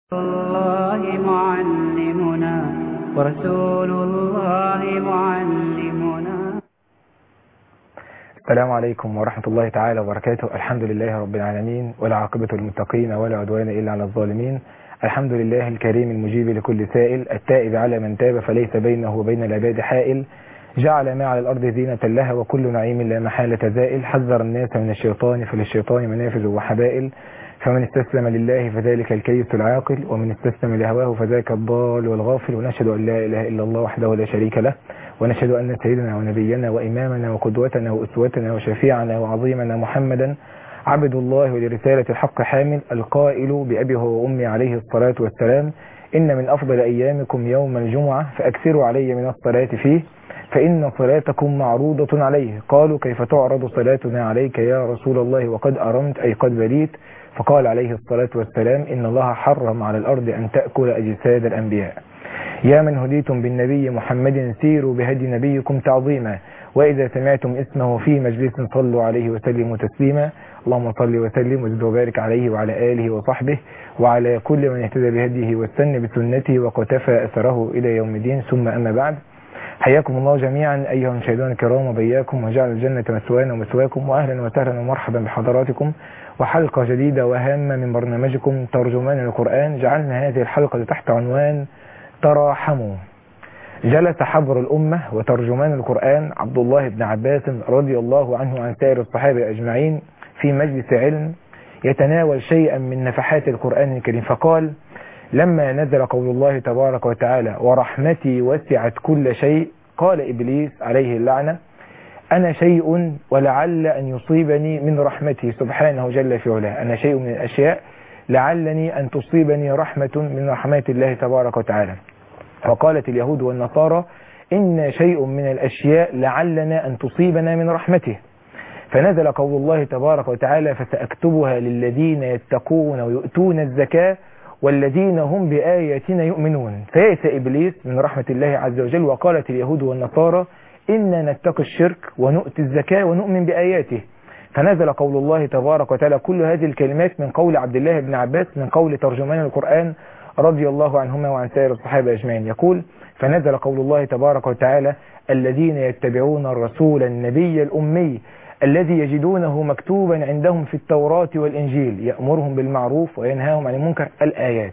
الله معلمنا ورسول الله معلمنا السلام عليكم ورحمة الله تعالى وبركاته الحمد لله رب العالمين والعاقبة للمتقين ولا عدوان إلا على الظالمين الحمد لله الكريم المجيب لكل سائل التائب على من تاب فليس بينه وبين العباد حائل جعل ما على الأرض زينة لها وكل نعيم لا محالة زائل حذر الناس من الشيطان فللشيطان منافذ وحبائل فمن استسلم لله فذلك الكيس العاقل ومن استسلم لهواه فذاك الضال والغافل ونشهد أن لا إله إلا الله وحده لا شريك له ونشهد أن سيدنا ونبينا وإمامنا وقدوتنا وأسوتنا وشفيعنا وعظيمنا محمدا عبد الله ولرسالة الحق حامل القائل بأبي هو وأمي عليه الصلاة والسلام إن من أفضل أيامكم يوم الجمعة فأكثروا علي من الصلاة فيه فإن صلاتكم معروضة عليه قالوا كيف تعرض صلاتنا عليك يا رسول الله وقد أرمت أي قد بليت فقال عليه الصلاة والسلام إن الله حرم على الأرض أن تأكل أجساد الأنبياء يا من هديتم بالنبي محمد سيروا بهدي نبيكم تعظيما وإذا سمعتم اسمه في مجلس صلوا عليه وسلموا تسليما اللهم صل وسلم وزد وبارك عليه وعلى آله وصحبه وعلى كل من اهتدى بهديه واستنى بسنته وقتفى أثره إلى يوم الدين ثم أما بعد حياكم الله جميعا أيها المشاهدون الكرام وبياكم وجعل الجنة مثوانا ومثواكم وأهلا وسهلا ومرحبا بحضراتكم وحلقة جديدة وهامة من برنامجكم ترجمان القرآن جعلنا هذه الحلقة تحت عنوان تراحموا جلس حبر الأمة وترجمان القرآن عبد الله بن عباس رضي الله عنه عن سائر الصحابة أجمعين في مجلس علم يتناول شيئا من نفحات القرآن الكريم فقال لما نزل قول الله تبارك وتعالى ورحمتي وسعت كل شيء قال إبليس عليه اللعنة أنا شيء ولعل أن يصيبني من رحمته سبحانه جل في علاه أنا شيء من الأشياء لعلني أن تصيبني رحمة من رحمات الله تبارك وتعالى وقالت اليهود والنصارى إن شيء من الأشياء لعلنا أن تصيبنا من رحمته فنزل قول الله تبارك وتعالى فسأكتبها للذين يتقون ويؤتون الزكاة والذين هم بآياتنا يؤمنون فيأس إبليس من رحمة الله عز وجل وقالت اليهود والنصارى إنا نتقي الشرك ونؤتي الزكاة ونؤمن بآياته فنزل قول الله تبارك وتعالى كل هذه الكلمات من قول عبد الله بن عباس من قول ترجمان القرآن رضي الله عنهما وعن سائر الصحابة أجمعين يقول فنزل قول الله تبارك وتعالى الذين يتبعون الرسول النبي الأمي الذي يجدونه مكتوبا عندهم في التوراة والإنجيل يأمرهم بالمعروف وينهاهم عن المنكر الآيات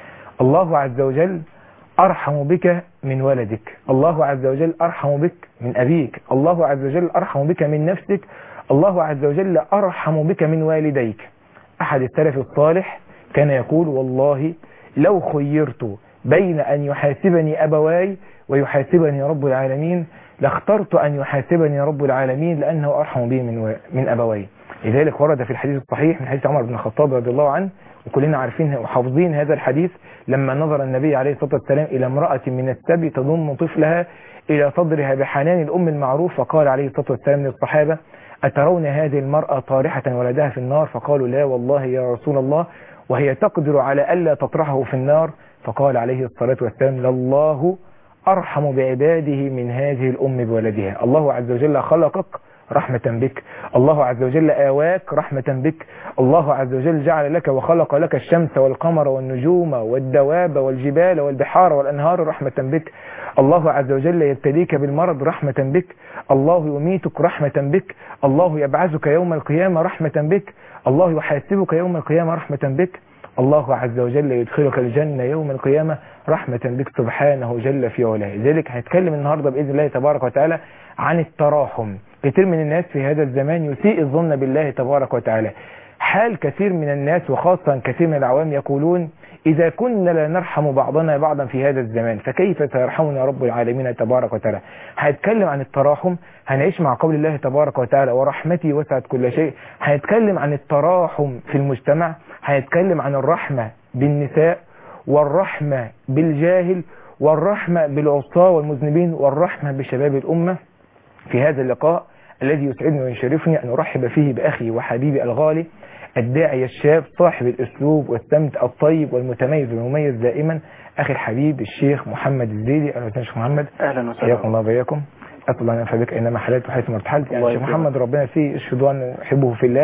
الله عز وجل أرحم بك من ولدك الله عز وجل أرحم بك من أبيك الله عز وجل أرحم بك من نفسك الله عز وجل أرحم بك من والديك أحد السلف الصالح كان يقول والله لو خيرت بين أن يحاسبني أبواي ويحاسبني رب العالمين لاخترت أن يحاسبني رب العالمين لأنه أرحم بي من, و... من أبواي لذلك ورد في الحديث الصحيح من حديث عمر بن الخطاب رضي الله عنه وكلنا عارفين وحافظين هذا الحديث لما نظر النبي عليه الصلاة والسلام إلى امرأة من السبي تضم طفلها إلى صدرها بحنان الأم المعروف فقال عليه الصلاة والسلام للصحابة أترون هذه المرأة طارحة ولدها في النار فقالوا لا والله يا رسول الله وهي تقدر على ألا تطرحه في النار فقال عليه الصلاة والسلام لله أرحم بعباده من هذه الأم بولدها الله عز وجل خلقك رحمة بك الله عز وجل آواك رحمة بك الله عز وجل جعل لك وخلق لك الشمس والقمر والنجوم والدواب والجبال والبحار والأنهار رحمة بك الله عز وجل يبتليك بالمرض رحمة بك الله يميتك رحمة بك الله يبعثك يوم القيامة رحمة بك الله يحاسبك يوم القيامة رحمة بك الله عز وجل يدخلك الجنة يوم القيامة رحمة بك سبحانه جل في علاه لذلك هنتكلم النهاردة بإذن الله تبارك وتعالى عن التراحم كثير من الناس في هذا الزمان يسيء الظن بالله تبارك وتعالى حال كثير من الناس وخاصة كثير من العوام يقولون إذا كنا لا نرحم بعضنا بعضا في هذا الزمان فكيف سيرحمنا رب العالمين تبارك وتعالى هنتكلم عن التراحم هنعيش مع قول الله تبارك وتعالى ورحمتي وسعت كل شيء هنتكلم عن التراحم في المجتمع هنتكلم عن الرحمة بالنساء والرحمة بالجاهل والرحمة بالعصاة والمذنبين والرحمة بشباب الأمة في هذا اللقاء الذي يسعدني ويشرفني أن أرحب فيه بأخي وحبيبي الغالي الداعي الشاب صاحب الأسلوب والسمت الطيب والمتميز والمميز دائما أخي الحبيب الشيخ محمد الزيدي أهلا وسهلا شيخ محمد اهلا حياكم وسهلا الله وبياكم أسأل الله أن ينفع بك أينما حللت وحيث ما ارتحلت يعني الله الشيخ يكرمك. محمد ربنا فيه اشهد أن أحبه في الله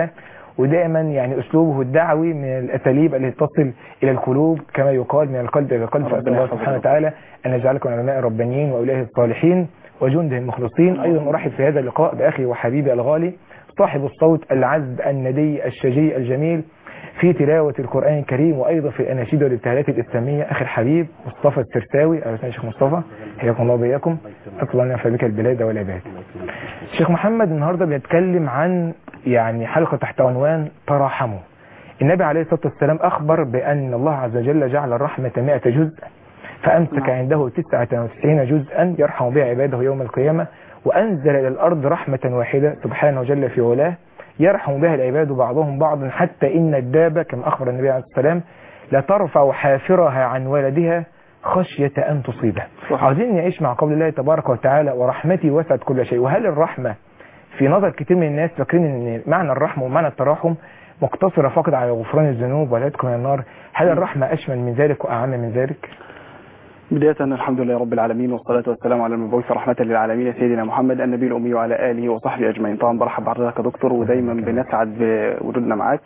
ودائما يعني أسلوبه الدعوي من الأساليب التي تصل إلى القلوب كما يقال من القلب إلى القلب فأسأل الله سبحانه وتعالى أن يجعلكم علماء ربانيين وأولياء الصالحين وجنده المخلصين أيضا أرحب في هذا اللقاء بأخي وحبيبي الغالي صاحب الصوت العذب الندي الشجي الجميل في تلاوة القرآن الكريم وأيضا في الأناشيد والابتهالات الإسلامية أخي الحبيب مصطفى السرساوي أهلا وسهلا شيخ مصطفى حياكم الله وبياكم أطلب لنا بك البلاد والعباد شيخ محمد النهاردة بنتكلم عن يعني حلقة تحت عنوان تراحموا النبي عليه الصلاة والسلام أخبر بأن الله عز وجل جعل الرحمة 100 جزء فأمسك عنده 99 جزءا يرحم بها عباده يوم القيامة وأنزل إلى الأرض رحمة واحدة سبحانه جل في علاه يرحم بها العباد بعضهم بعضا حتى إن الدابة كما أخبر النبي عليه الصلاة والسلام لترفع حافرها عن ولدها خشية أن تصيبه عاوزين نعيش مع قول الله تبارك وتعالى ورحمتي وسعت كل شيء وهل الرحمة في نظر كتير من الناس فاكرين ان معنى الرحمة ومعنى التراحم مقتصرة فقط على غفران الذنوب والعتق من النار هل الرحمة أشمل من ذلك وأعم من ذلك؟ بداية الحمد لله رب العالمين والصلاة والسلام على المبعوث رحمة للعالمين سيدنا محمد النبي الأمي وعلى آله وصحبه أجمعين طبعا برحب بحضرتك يا دكتور ودايما بنسعد بوجودنا معاك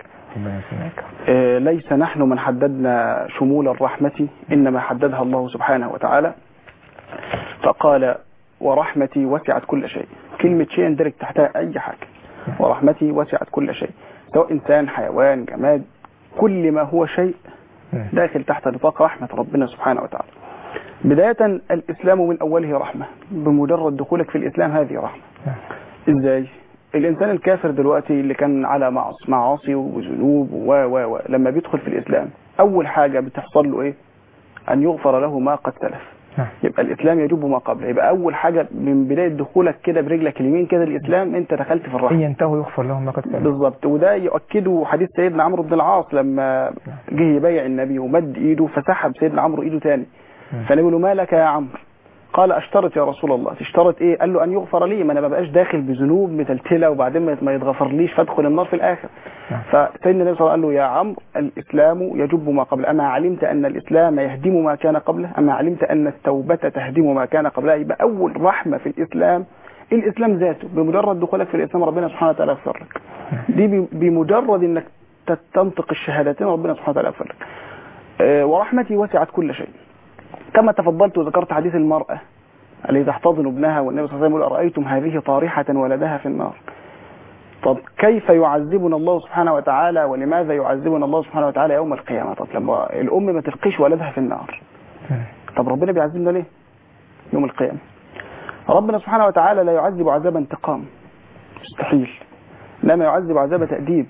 آه ليس نحن من حددنا شمول الرحمة إنما حددها الله سبحانه وتعالى فقال ورحمتي وسعت كل شيء كلمة شيء يندرج تحتها أي حاجة ورحمتي وسعت كل شيء سواء إنسان حيوان جماد كل ما هو شيء داخل تحت نطاق رحمة ربنا سبحانه وتعالى بداية الإسلام من أوله رحمة بمجرد دخولك في الإسلام هذه رحمة إزاي؟ الإنسان الكافر دلوقتي اللي كان على معص معاصي وذنوب و و و لما بيدخل في الإسلام أول حاجة بتحصل له إيه؟ أن يغفر له ما قد سلف يبقى الإسلام يجب ما قبله يبقى أول حاجة من بداية دخولك كده برجلك اليمين كده الإسلام أنت دخلت في الرحمة إن ينتهوا يغفر لهم ما قد سلف بالظبط وده يؤكده حديث سيدنا عمرو بن العاص لما جه يبايع النبي ومد إيده فسحب سيدنا عمرو إيده تاني فنقول له ما لك يا عمرو قال اشترط يا رسول الله تشترط ايه قال له ان يغفر لي ما انا ما بقاش داخل بذنوب متلتله وبعدين ما يتغفرليش فادخل النار في الاخر فسيدنا النبي صلى الله عليه وسلم قال له يا عمرو الاسلام يجب ما قبل اما علمت ان الاسلام يهدم ما كان قبله اما علمت ان التوبه تهدم ما كان قبلها يبقى اول رحمه في الاسلام الاسلام ذاته بمجرد دخولك في الاسلام ربنا سبحانه وتعالى يغفر لك دي بمجرد انك تنطق الشهادتين ربنا سبحانه وتعالى يغفر لك ورحمتي وسعت كل شيء كما تفضلت وذكرت حديث المرأة التي تحتضن ابنها والنبي صلى الله عليه وسلم يقول أرأيتم هذه طارحة ولدها في النار طب كيف يعذبنا الله سبحانه وتعالى ولماذا يعذبنا الله سبحانه وتعالى يوم القيامة طب لما الأم ما تلقيش ولدها في النار طب ربنا بيعذبنا ليه يوم القيامة ربنا سبحانه وتعالى لا يعذب عذاب انتقام مستحيل انما يعذب عذاب تأديب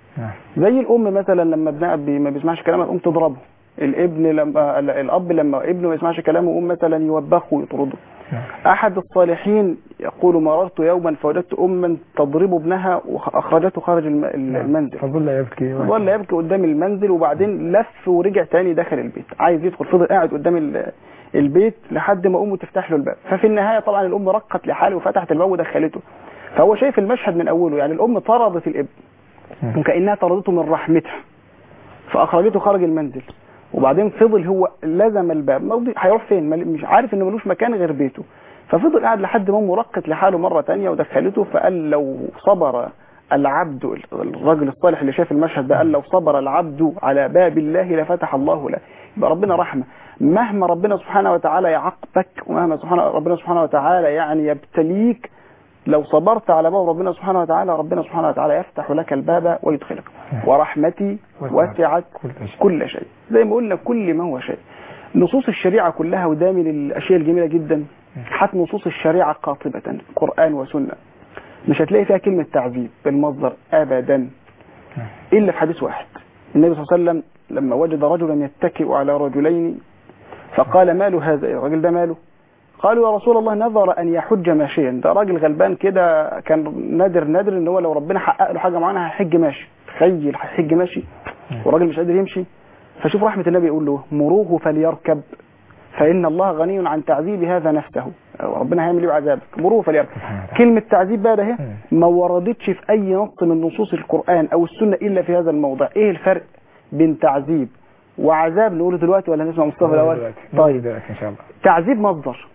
زي الأم مثلا لما ابنها ما بيسمعش كلامها تقوم تضربه الابن لما الاب لما ابنه ما يسمعش كلامه يقوم مثلا يوبخه ويطرده احد الصالحين يقول مررت يوما فوجدت اما تضرب ابنها واخرجته خارج المنزل فظل يبكي فظل يبكي قدام المنزل وبعدين لف ورجع تاني دخل البيت عايز يدخل فضل قاعد قدام البيت لحد ما امه تفتح له الباب ففي النهايه طبعا الام رقت لحاله وفتحت الباب ودخلته فهو شايف المشهد من اوله يعني الام طردت الابن وكانها طردته من رحمتها فاخرجته خارج المنزل وبعدين فضل هو لزم الباب موضوع هيروح فين مش عارف انه ملوش مكان غير بيته ففضل قاعد لحد ما امه رقت لحاله مره تانية ودخلته فقال لو صبر العبد الرجل الصالح اللي شاف المشهد ده قال لو صبر العبد على باب الله لفتح الله له يبقى ربنا رحمه مهما ربنا سبحانه وتعالى يعاقبك ومهما سبحانه ربنا سبحانه وتعالى يعني يبتليك لو صبرت على باب ربنا سبحانه وتعالى ربنا سبحانه وتعالى يفتح لك الباب ويدخلك ورحمتي وسعت كل شيء زي ما قلنا كل ما هو شيء نصوص الشريعة كلها وده من الأشياء الجميلة جدا حتى نصوص الشريعة قاطبة قرآن وسنة مش هتلاقي فيها كلمة تعذيب بالمصدر أبدا إلا في حديث واحد النبي صلى الله عليه وسلم لما وجد رجلا يتكئ على رجلين فقال مال هذا الراجل ده ماله قالوا يا رسول الله نظر ان يحج ماشيا ده راجل غلبان كده كان نادر نادر ان هو لو ربنا حقق له حاجه معينه هيحج ماشي تخيل هيحج ماشي والراجل مش قادر يمشي فشوف رحمه النبي يقول له مروه فليركب فان الله غني عن تعذيب هذا نفسه ربنا هيعمل ايه بعذابك مروه فليركب كلمه تعذيب بقى ده ما وردتش في اي نص من نصوص القران او السنه الا في هذا الموضع ايه الفرق بين تعذيب وعذاب نقوله دلوقتي ولا نسمع مصطفى الاول طيب ان شاء الله تعذيب مصدر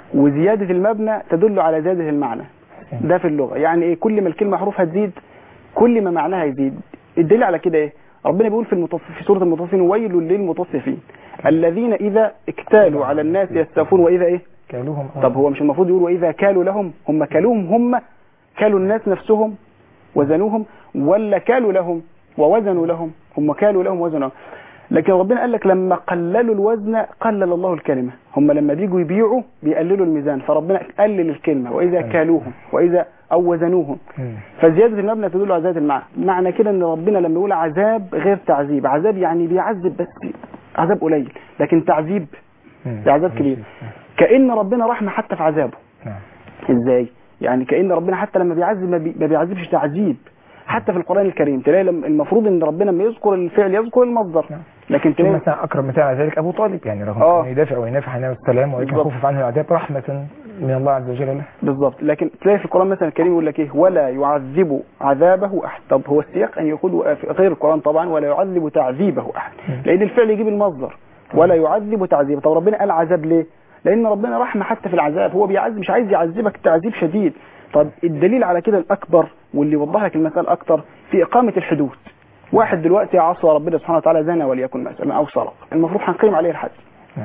وزيادة المبنى تدل على زيادة المعنى ده في اللغة يعني ايه كل ما الكلمة حروفها تزيد كل ما معناها يزيد الدليل على كده ايه ربنا بيقول في المتصف في سوره المطففين ويل للمطففين الذين اذا اكتالوا على الناس يستوفون واذا ايه كالوهم طب هو مش المفروض يقول واذا كالوا لهم هم كالوهم هم كالوا الناس نفسهم وزنوهم ولا كالوا لهم ووزنوا لهم هم كالوا لهم وزنوا لكن ربنا قال لك لما قللوا الوزن قلل الله الكلمة هم لما بيجوا يبيعوا بيقللوا الميزان فربنا قلل الكلمة وإذا كالوهم وإذا أو وزنوهم مم. فزيادة المبنى تدل على زيادة المعنى معنى كده ان ربنا لما يقول عذاب غير تعذيب عذاب يعني بيعذب بس عذاب قليل لكن تعذيب مم. ده عذاب كبير كأن ربنا رحمة حتى في عذابه نعم ازاي يعني كأن ربنا حتى لما بيعذب ما بي- ما بيعذبش تعذيب حتى في القرآن الكريم تلاقي لما- المفروض ان ربنا لما يذكر الفعل يذكر المصدر نعم. لكن ثم تلاقي مثلا اقرب مثال على ذلك ابو طالب يعني رغم آه. انه يدافع وينافع عن السلام ولكن بالضبط. خفف عنه العذاب رحمه من الله عز وجل له بالظبط لكن تلاقي في القرآن مثلا الكريم يقول لك ايه ولا يعذب عذابه احد طب هو السياق ان يقول في غير القرآن طبعا ولا يعذب تعذيبه احد لان الفعل يجيب المصدر ولا يعذب تعذيبه طب ربنا قال عذاب ليه لان ربنا رحمه حتى في العذاب هو بيعذب مش عايز يعذبك تعذيب شديد طب الدليل على كده الاكبر واللي يوضح لك المسألة اكتر في اقامة الحدود واحد دلوقتي عصى ربنا سبحانه وتعالى زنى وليكن مثلا او سرق المفروض هنقيم عليه الحد نعم.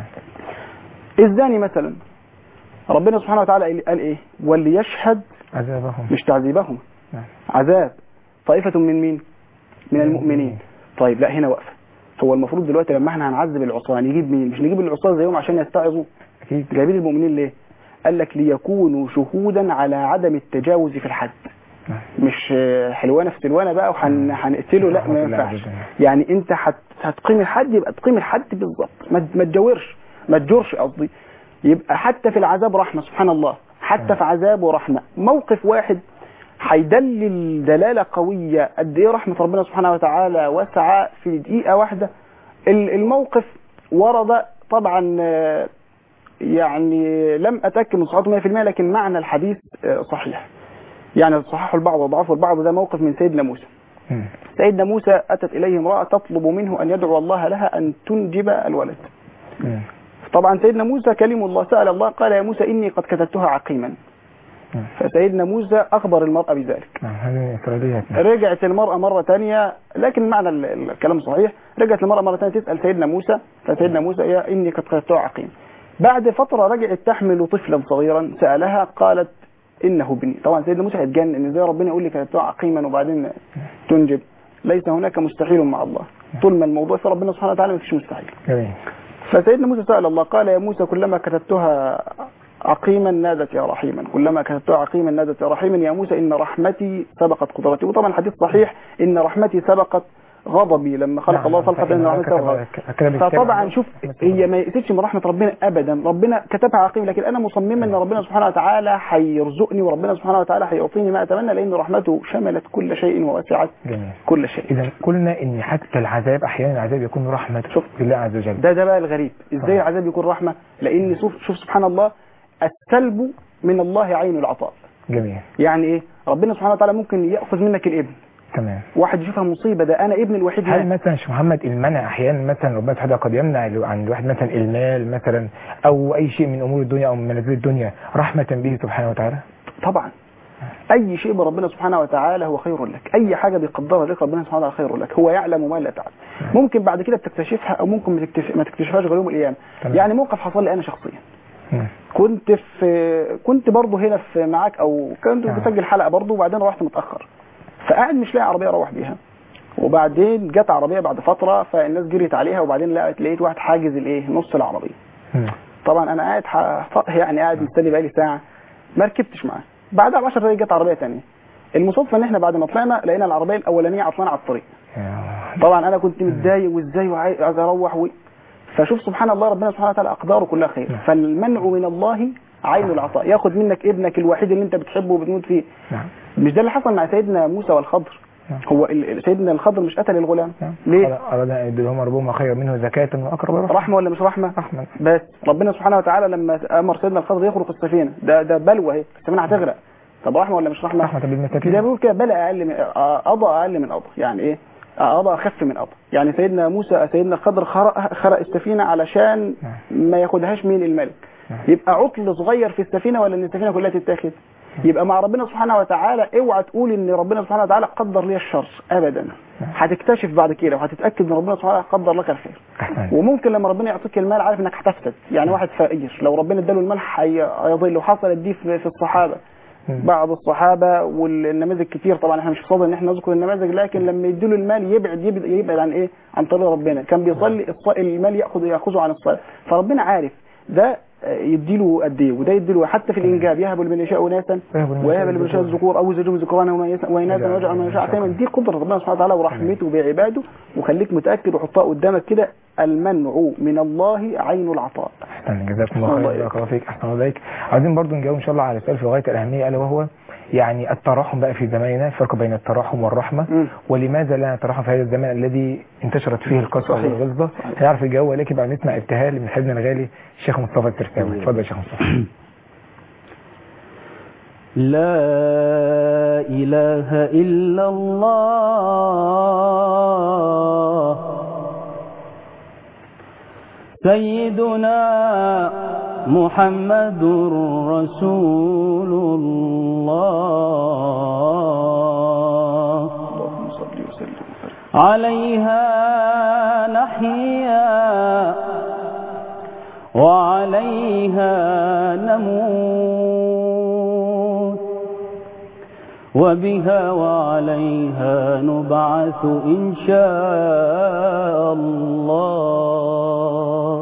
الزاني مثلا ربنا سبحانه وتعالى قال ايه وليشهد عذابهم مش تعذيبهم نعم. عذاب طائفة من مين من المؤمنين طيب لا هنا وقفة هو المفروض دلوقتي لما احنا هنعذب العصاة نجيب مين مش نجيب العصاة زيهم عشان يستعظوا اكيد جايبين المؤمنين ليه قال لك ليكونوا شهودا على عدم التجاوز في الحد نعم. مش آه، حلوانه في سلوانه بقى وهنقتله لا ما رحمة الله ينفعش عز وجل. يعني انت هت- هتقيم الحد يبقى تقيم الحد بالظبط ما ما تجاورش ما تجورش قصدي يبقى حتى في العذاب رحمه سبحان الله حتى في عذابه رحمه موقف واحد هيدلل دلاله قويه قد ايه رحمه ربنا سبحانه وتعالى واسعه في دقيقه واحده ال- الموقف ورد طبعا آه، يعني لم اتاكد من صحته 100% لكن معنى الحديث آه، صحيح يعني صححه البعض وضعفه البعض ده موقف من سيدنا موسى مم. سيدنا موسى أتت إليه امرأة تطلب منه أن يدعو الله لها أن تنجب الولد مم. طبعا سيدنا موسى كلم الله سأل الله قال يا موسى إني قد كتبتها عقيما مم. فسيدنا موسى أخبر المرأة بذلك نعم هذه من إسرائيليات رجعت المرأة مرة تانية لكن معنى ال- ال- الكلام صحيح رجعت المرأة مرة تانية تسأل سيدنا موسى فسيدنا موسى يا إني قد كتبتها عقيما بعد فترة رجعت تحمل طفلا صغيرا سألها قالت إنه ابني طبعا سيدنا موسى هيتجنن إن ازاي ربنا يقول لي كتبتها عقيما وبعدين تنجب ليس هناك مستحيل مع الله طول ما الموضوع في ربنا سبحانه وتعالى مفيش مستحيل جميل فسيدنا موسى سأل الله قال يا موسى كلما كتبتها عقيما نادت يا رحيما كلما كتبتها عقيما نادت يا رحيما يا موسى إن رحمتي سبقت قدرتي وطبعا الحديث صحيح إن رحمتي سبقت غضبي لما خلق نعم، الله خلقة إن رحمتي سبقت غضبي فطبعا شوف هي ما يقصدش من رحمة ربنا أبدا ربنا كتبها عقيم لكن أنا مصمم أن ربنا سبحانه وتعالى هيرزقني وربنا سبحانه وتعالى هيعطيني ما أتمنى لأن رحمته شملت كل شيء ووسعت جميل كل شيء إذا قلنا إن حتى العذاب أحيانا العذاب يكون رحمة شوف. بالله عز وجل ده ده بقى الغريب ازاي آه. العذاب يكون رحمة لان شوف شوف سبحان الله السلب من الله عين العطاء جميل يعني ايه ربنا سبحانه وتعالى ممكن ياخذ منك الابن تمام واحد يشوفها مصيبة ده انا ابن الوحيد هل مات. مثلا شيخ محمد المنع احيانا مثلا ربنا سبحانه قد يمنع عن الواحد مثلا المال مثلا او اي شيء من امور الدنيا او من منازل الدنيا رحمه به سبحانه وتعالى طبعا اي شيء بربنا سبحانه وتعالى هو خير لك اي حاجة بيقدرها لك ربنا سبحانه وتعالى خير لك هو يعلم ما لا تعلم ممكن بعد كده بتكتشفها او ممكن ما تكتشف- ما تكتشفهاش غير يوم القيامه تمام. يعني موقف حصل لي انا شخصيا مم. كنت في كنت برضه هنا في معاك او كنت آه. بسجل حلقه برضه وبعدين روحت متاخر فقاعد مش لاقي عربيه اروح بيها وبعدين جت عربيه بعد فتره فالناس جريت عليها وبعدين لقيت لقيت واحد حاجز الايه نص العربيه مم. طبعا انا قاعد ح- يعني قاعد مستني بقالي ساعه ما ركبتش معاه بعدها ب 10 دقايق جت عربيه ثانيه المصادفه ان احنا بعد ما طلعنا لقينا العربيه الاولانيه عطلانه على الطريق يا- طبعا انا كنت متضايق وازاي وعايز عايز اروح و... فشوف سبحان الله ربنا سبحانه وتعالى اقداره كلها خير نعم. فالمنع من الله عين العطاء ياخد منك ابنك الوحيد اللي انت بتحبه وبتموت فيه نعم مش ده اللي حصل مع سيدنا موسى والخضر نعم. هو ال- ال- سيدنا الخضر مش قتل الغلام نعم. ليه قال- أراد أن يبدلهم ربهم خيرا منه زكاة وأقرب رحمة رحمه ولا مش رحمه رحمة بس ربنا سبحانه وتعالى لما امر سيدنا الخضر يخرق السفينه ده ده بلوى اهي السفينه هتغرق طب رحمه ولا مش رحمه رحمة بالمساكين ده بيقول كده بلى اقل من آه، قضى اقل من قضى يعني ايه آه، قضى اخف من قضى يعني سيدنا موسى سيدنا الخضر خرق خرق السفينه علشان نعم. ما ياخدهاش مين الملك نعم. يبقى عطل صغير في السفينه ولا ان السفينه كلها تتاخد يبقى مع ربنا سبحانه وتعالى اوعى تقول ان ربنا سبحانه وتعالى قدر لي الشر ابدا هتكتشف بعد كده وهتتاكد ان ربنا سبحانه وتعالى قدر لك الخير أحسن. وممكن لما ربنا يعطيك المال عارف انك هتفسد يعني واحد فقير لو ربنا اداله المال هي- هيضل وحصلت دي في في الصحابه مم. بعض الصحابه والنماذج كتير طبعا احنا مش فاضي ان احنا نذكر النماذج لكن لما يديله المال يبعد يبعد, يبعد عن ايه عن طريق ربنا كان بيصلي الص- المال ياخذ ياخذه عن الصلاه فربنا عارف ده آه، يديله قد ايه وده يديله حتى في الانجاب يهب لمن يشاء اناثا ويهب لمن ويهب يشاء لمن يشاء الذكور. الذكور او يزوجهم ذكرانا وإناثا- واناثا ويجعل من يشاء عقيما دي قدره ربنا سبحانه وتعالى ورحمته بعباده وخليك متاكد وحطها قدامك كده المنع من الله عين العطاء احسن جزاكم الله الله خير يبارك. بارك الله فيك احسن الله عليك عايزين برضو نجاوب ان شاء الله على سؤال في غايه الاهميه الا وهو يعني التراحم بقى في زماننا الفرق بين التراحم والرحمه مم. ولماذا لا نتراحم في هذا الزمان الذي انتشرت فيه القسوه صحيح. والغلظه هنعرف الجو ولكن بعد نسمع ابتهال من حبنا الغالي الشيخ مصطفى الترساوي اتفضل يا شيخ مصطفى لا إله إلا الله سيدنا محمد رسول الله اللهم صل وسلم وبارك عليها نحيا وعليها نموت وبها وعليها نبعث إن شاء الله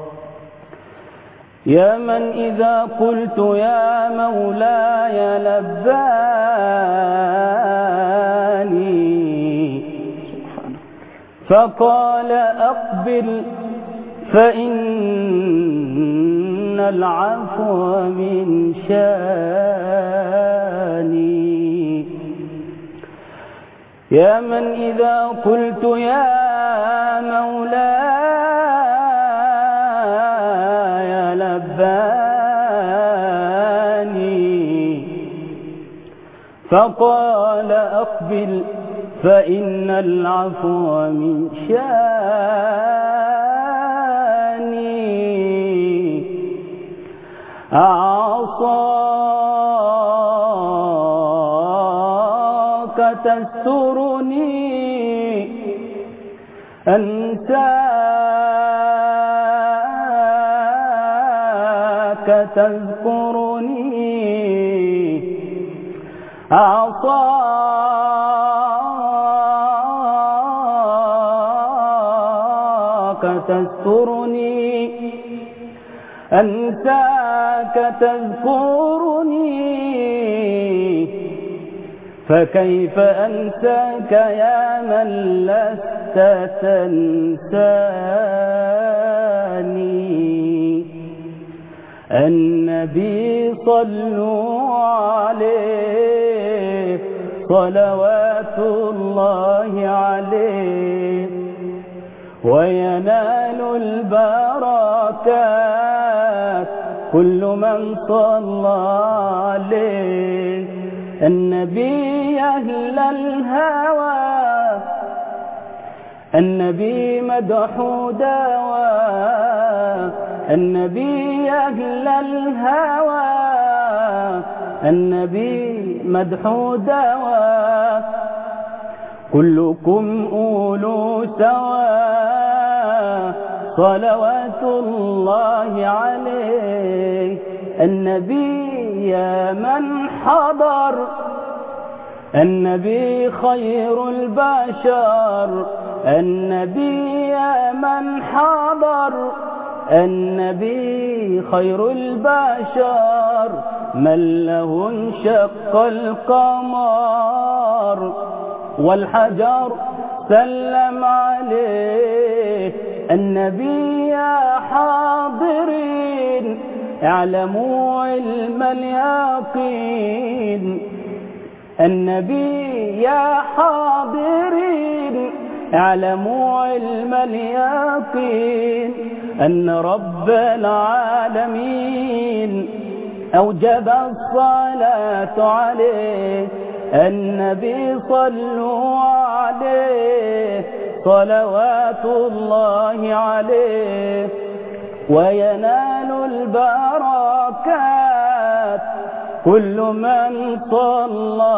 يا من إذا قلت يا مولاي لباني سبحانه فقال أقبل فإن العفو من شاني يا من إذا قلت يا مولاي لباني فقال أقبل فإن العفو من شاني عصاك تسترني أنساك تذكرني عصاك تسترني أنساك تذكرني فكيف أنساك يا من لست تنساني النبي صلوا عليه صلوات الله عليه وينال البركات كل من صلى عليه النبي أهل الهوى النبي مدح دواء النبي أهل الهوى النبي مدح دواء كلكم أولو سواء صلوات الله عليه النبي يا من حضر النبي خير البشر النبي يا من حضر النبي خير البشر من له انشق القمر والحجر سلم عليه النبي يا حاضرين اعلموا علم اليقين النبي يا حاضرين اعلموا علم اليقين أن رب العالمين أوجب الصلاة عليه النبي صلوا عليه صلوات الله عليه وينال البركات كل من صلى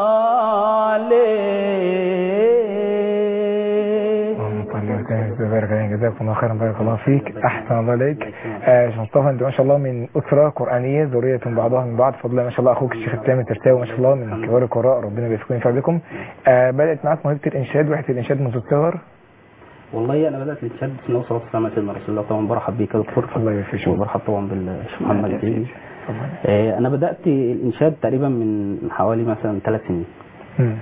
عليه اللهم صل وسلم وبارك عليك جزاكم الله خيرا بارك الله فيك احسن الله عليك آه شيخ مصطفى انت ما شاء الله من اسره قرانيه ذريه بعضها من بعض فضلا ما شاء الله اخوك الشيخ التامر ترتاوي ما شاء الله من كبار القراء ربنا يبارك وينفع بكم آه بدات معاك موهبه الانشاد وحده الانشاد منذ الصغر والله انا بدات الانشاد بسم الله والصلاه والسلام على سيدنا رسول الله طبعا برحب بيك يا دكتور الله يوفقك شكرا. وبرحب طبعا بالشيخ محمد الدين طبعا آه، انا بدات الانشاد تقريبا من حوالي مثلا ثلاث سنين مم.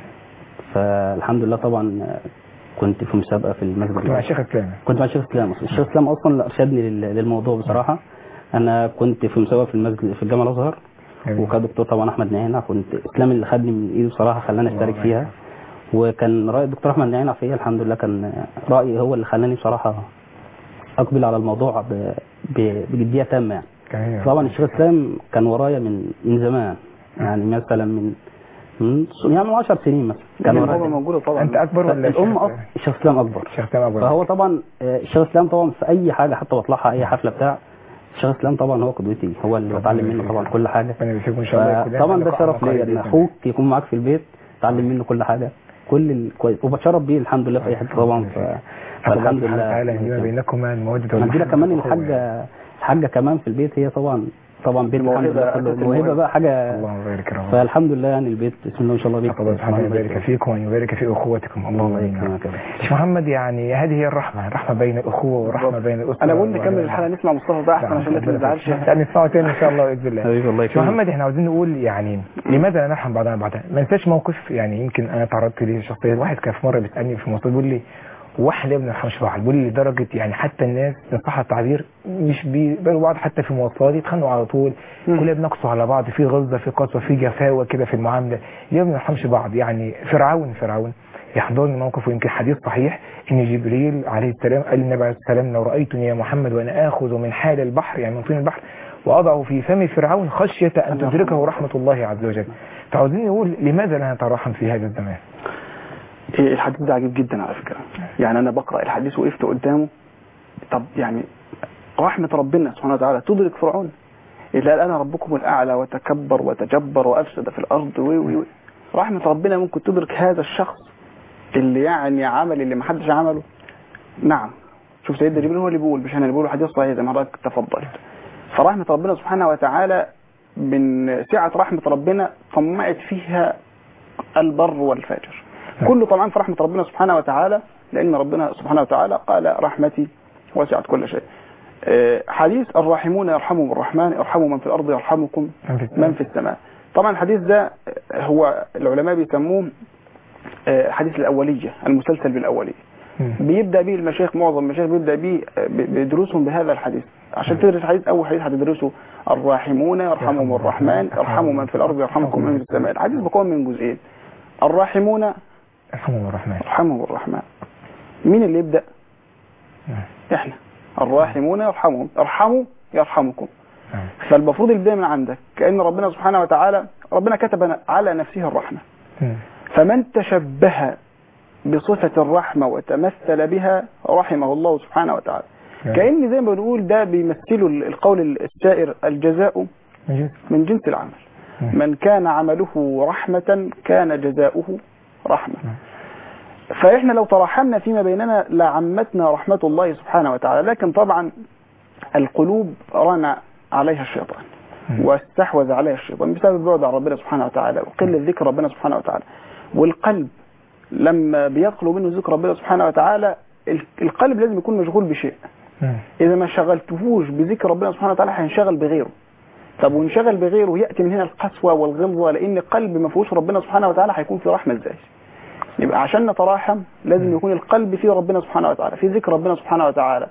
فالحمد لله طبعا آه، كنت في مسابقه في المسجد كنت مع الشيخ التامر كنت مع الشيخ اسلام اصلا الشيخ اسلام اصلا اللي ارشدني لل- للموضوع بصراحه انا كنت في مسابقه في المسجد في الجامعه الازهر جميل. وكان دكتور طبعا احمد نعينة كنت اسلام اللي خدني من ايده بصراحه خلاني اشترك فيها وكان راي الدكتور احمد نعينة فيا الحمد لله كان رايي هو اللي خلاني بصراحه اقبل على الموضوع ب- ب- بجديه تامه يعني جميل. طبعا الشيخ اسلام كان ورايا من من زمان يعني مثلا من من يعني من 10 سنين مثلا كان كان هو ورايا موجود طبعا انت اكبر ولا الام الشيخ- اصلا الشيخ اسلام اكبر الشيخ التامر اكبر فهو طبعا آه، الشيخ اسلام طبعا في اي حاجه حتى بطلعها اي حفله بتاع الشيخ اسلام طبعا هو قدوتي هو اللي بتعلم منه طبعا كل حاجه ربنا يوفقكم ان شاء الله كلنا طبعا ده لقاء شرف قريب ليا ان بإذن الله. اخوك يكون معاك في البيت تعلم منه كل حاجه كل الكويس وبتشرف بيه الحمد لله في اي حته طبعا ف... فالحمد فالحمد لله تعالى لله يهدينا بينكما المودة عندنا والمحبة كمان والأخوة. الحاجه الحاجه كمان في البيت هي طبعا طبعا بيت الحمد الموهبة لله كله أساس الموهبه الموهبة. بقى حاجه اللهم بارك يا رب فالحمد لله يعني البيت بسم الله ما شاء الله بيت الله سبحانه سبحان الله يبارك فيكم وان يبارك في اخوتكم اللهم امين يكرمك يا رب. شيخ محمد يعني هذه هي الرحمه الرحمه بين الاخوه والرحمه بين الاسره انا بقول نكمل الحلقه نسمع مصطفى بقى احسن عشان الناس ما تزعلش يعني نسمعه تاني ان شاء الله باذن الله حبيبي الله شيخ يكرمك محمد احنا عاوزين نقول يعني لماذا لا نرحم بعضنا بعضا ما انساش موقف يعني يمكن انا تعرضت ليه شخصيا واحد كان في مره بيسالني في مواصلات بيقول لي واحنا ليه ما بنرحمش بعض بيقول لي لدرجه يعني حتى الناس ان صح التعبير مش بيقبلوا بعض حتى في المواصلات يتخانقوا على طول مم. كلنا بنقسو على بعض في غلظه في قسوه في جفاوه كده في المعامله ليه ما بنرحمش بعض يعني فرعون فرعون يحضرني موقف ويمكن حديث صحيح ان جبريل عليه السلام قال للنبي عليه السلام لو رايتني يا محمد وانا اخذ من حال البحر يعني من طين البحر واضع في فم فرعون خشيه ان تدركه رحمه الله عز وجل فعاوزين نقول لماذا لا نترحم في هذا الزمان إيه الحديث ده عجيب جدا على فكرة يعني أنا بقرأ الحديث وقفت قدامه طب يعني رحمة ربنا سبحانه وتعالى تدرك فرعون إلا قال أنا ربكم الأعلى وتكبر وتجبر وأفسد في الأرض و و و رحمة ربنا ممكن تدرك هذا الشخص اللي يعني عمل اللي محدش عمله نعم شوف سيدنا جبريل هو اللي بيقول مش أنا اللي بقول حديث صحيح زي ما حضرتك تفضلت فرحمة ربنا سبحانه وتعالى من سعة رحمة ربنا طمعت فيها البر والفاجر كله طبعا في رحمة ربنا سبحانه وتعالى لأن ربنا سبحانه وتعالى قال رحمتي وسعت كل شيء آه، حديث الراحمون يرحمهم الرحمن ارحموا من في الأرض يرحمكم من في السماء. من في السماء طبعا الحديث ده آه، هو العلماء بيسموه آه، حديث الأولية المسلسل بالأولية مم. بيبدأ به المشايخ معظم المشايخ بيبدأ به آه، ب- بيدرسهم بهذا الحديث عشان تدرس الحديث أول حديث هتدرسه الراحمون يرحمهم الرحمن ارحموا من في الأرض يرحمكم من في السماء الحديث بيكون من جزئين الراحمون ارحموا الرحمن يرحمهم الرحمن مين اللي يبدأ نعم. احنا الراحمون يرحمهم ارحموا يرحمكم نعم. فالمفروض البداية من عندك كأن ربنا سبحانه وتعالى ربنا كتب على نفسه الرحمة مم. فمن تشبه بصفة الرحمة وتمثل بها رحمه الله سبحانه وتعالى نعم. كأن زي ما بنقول ده بيمثله القول السائر الجزاء من جنس. من جنس العمل مم. من كان عمله رحمة كان جزاؤه رحمة نعم. فإحنا لو ترحمنا فيما بيننا لعمتنا رحمة الله سبحانه وتعالى لكن طبعا القلوب رنى عليها الشيطان مم. واستحوذ عليها الشيطان بسبب البعد عن ربنا سبحانه وتعالى وقلة ذكر ربنا سبحانه وتعالى والقلب لما بيخلو منه ذكر ربنا سبحانه وتعالى ال- القلب لازم يكون مشغول بشيء مم. إذا ما شغلتهوش بذكر ربنا سبحانه وتعالى هينشغل بغيره طب وانشغل بغيره يأتي من هنا القسوة والغلظة لأن قلب ما فيهوش ربنا سبحانه وتعالى هيكون في رحمة ازاي يبقى عشان نتراحم لازم يكون القلب فيه ربنا سبحانه وتعالى في ذكر ربنا سبحانه وتعالى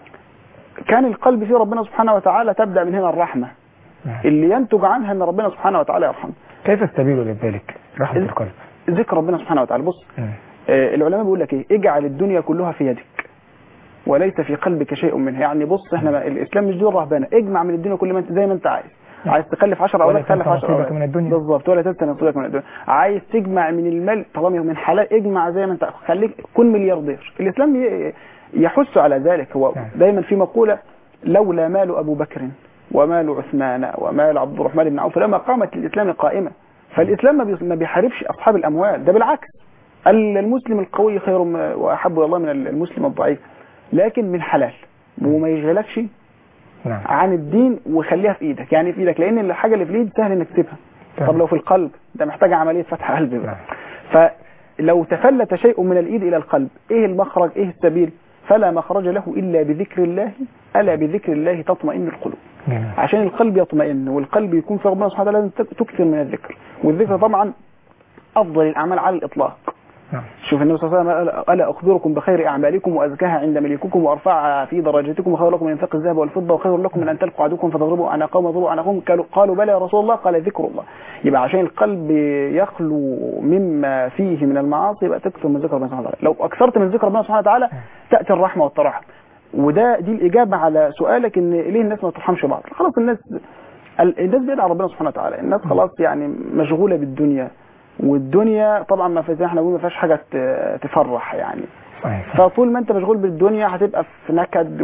كان القلب فيه ربنا سبحانه وتعالى تبدأ من هنا الرحمة نعم. اللي ينتج عنها ان ربنا سبحانه وتعالى يرحمه كيف السبيل لذلك رحمة إذ- القلب ذكر ربنا سبحانه وتعالى بص مم. آه، العلماء بيقول لك ايه اجعل الدنيا كلها في يدك وليس في قلبك شيء منها يعني بص احنا ما- الاسلام مش دين رهبانه اجمع من الدنيا كل ما انت زي ما انت عايز عايز تخلف 10 ولا اولاد تنسى خلف 10 نصيبك اولاد من الدنيا. بالظبط ولا تنسى نصيبك من الدنيا عايز تجمع من المال طالما هو من حلال اجمع زي ما انت خليك كن ملياردير الاسلام ي- يحث على ذلك هو نعم. دايما في مقوله لولا مال ابو بكر ومال عثمان ومال عبد الرحمن بن عوف لما قامت الإسلام قائمة فالإسلام ما بي- ما بيحاربش أصحاب الأموال ده بالعكس ال- المسلم القوي خير م- وأحب إلى الله من المسلم الضعيف لكن من حلال وما يشغلكش نعم عن الدين وخليها في ايدك يعني في ايدك لان الحاجه اللي في الايد سهل انك تسيبها تمام. طب لو في القلب ده محتاج عمليه فتح قلب نعم. بقى فلو تفلت شيء من الايد الى القلب ايه المخرج ايه السبيل فلا مخرج له الا بذكر الله الا بذكر الله تطمئن القلوب جميل. عشان القلب يطمئن والقلب يكون في ربنا سبحانه وتعالى لازم تكثر من الذكر والذكر طبعا افضل الاعمال على الاطلاق نعم شوف النبي صلى الله عليه وسلم قال ألا أخبركم بخير أعمالكم وأزكاها عند مليككم وأرفعها في درجاتكم وخير لكم من إنفاق الذهب والفضة وخير لكم من أن تلقوا عدوكم فتضربوا أعناقهم وتضربوا أعناقهم قالوا, قالوا بلى يا رسول الله قال ذكر الله يبقى عشان القلب يخلو مما فيه من المعاصي يبقى تكثر من ذكر ربنا سبحانه وتعالى لو أكثرت من ذكر ربنا سبحانه وتعالى تأتي الرحمة والترحم وده دي الإجابة على سؤالك إن ليه الناس ما ترحمش بعض خلاص الناس ال- الناس بعيد عن ربنا سبحانه وتعالى الناس خلاص يعني مشغولة بالدنيا والدنيا طبعا ما في زي ما احنا بنقول ما فيهاش حاجه ت- تفرح يعني صحيح فطول ما انت مشغول بالدنيا هتبقى في نكد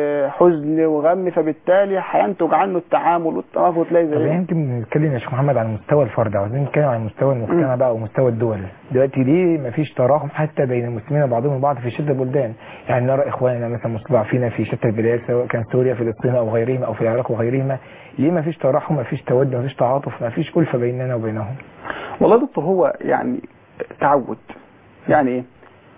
وحزن وغم فبالتالي هينتج عنه التعامل والتنافس تلاقي طب زي يمكن نتكلم يا شيخ محمد عن مستوى الفرد عاوزين نتكلم عن مستوى المجتمع بقى ومستوى الدول دلوقتي ليه مفيش تراحم حتى بين المسلمين وبعضهم البعض في شتى البلدان يعني نرى اخواننا مثلا مستضعفين في شتى البلاد سواء كان سوريا فلسطين او غيرهما او في العراق وغيرهما ليه مفيش تراحم مفيش تود مفيش تعاطف مفيش ألفة بيننا وبينهم والله يا دكتور هو يعني تعود يعني ايه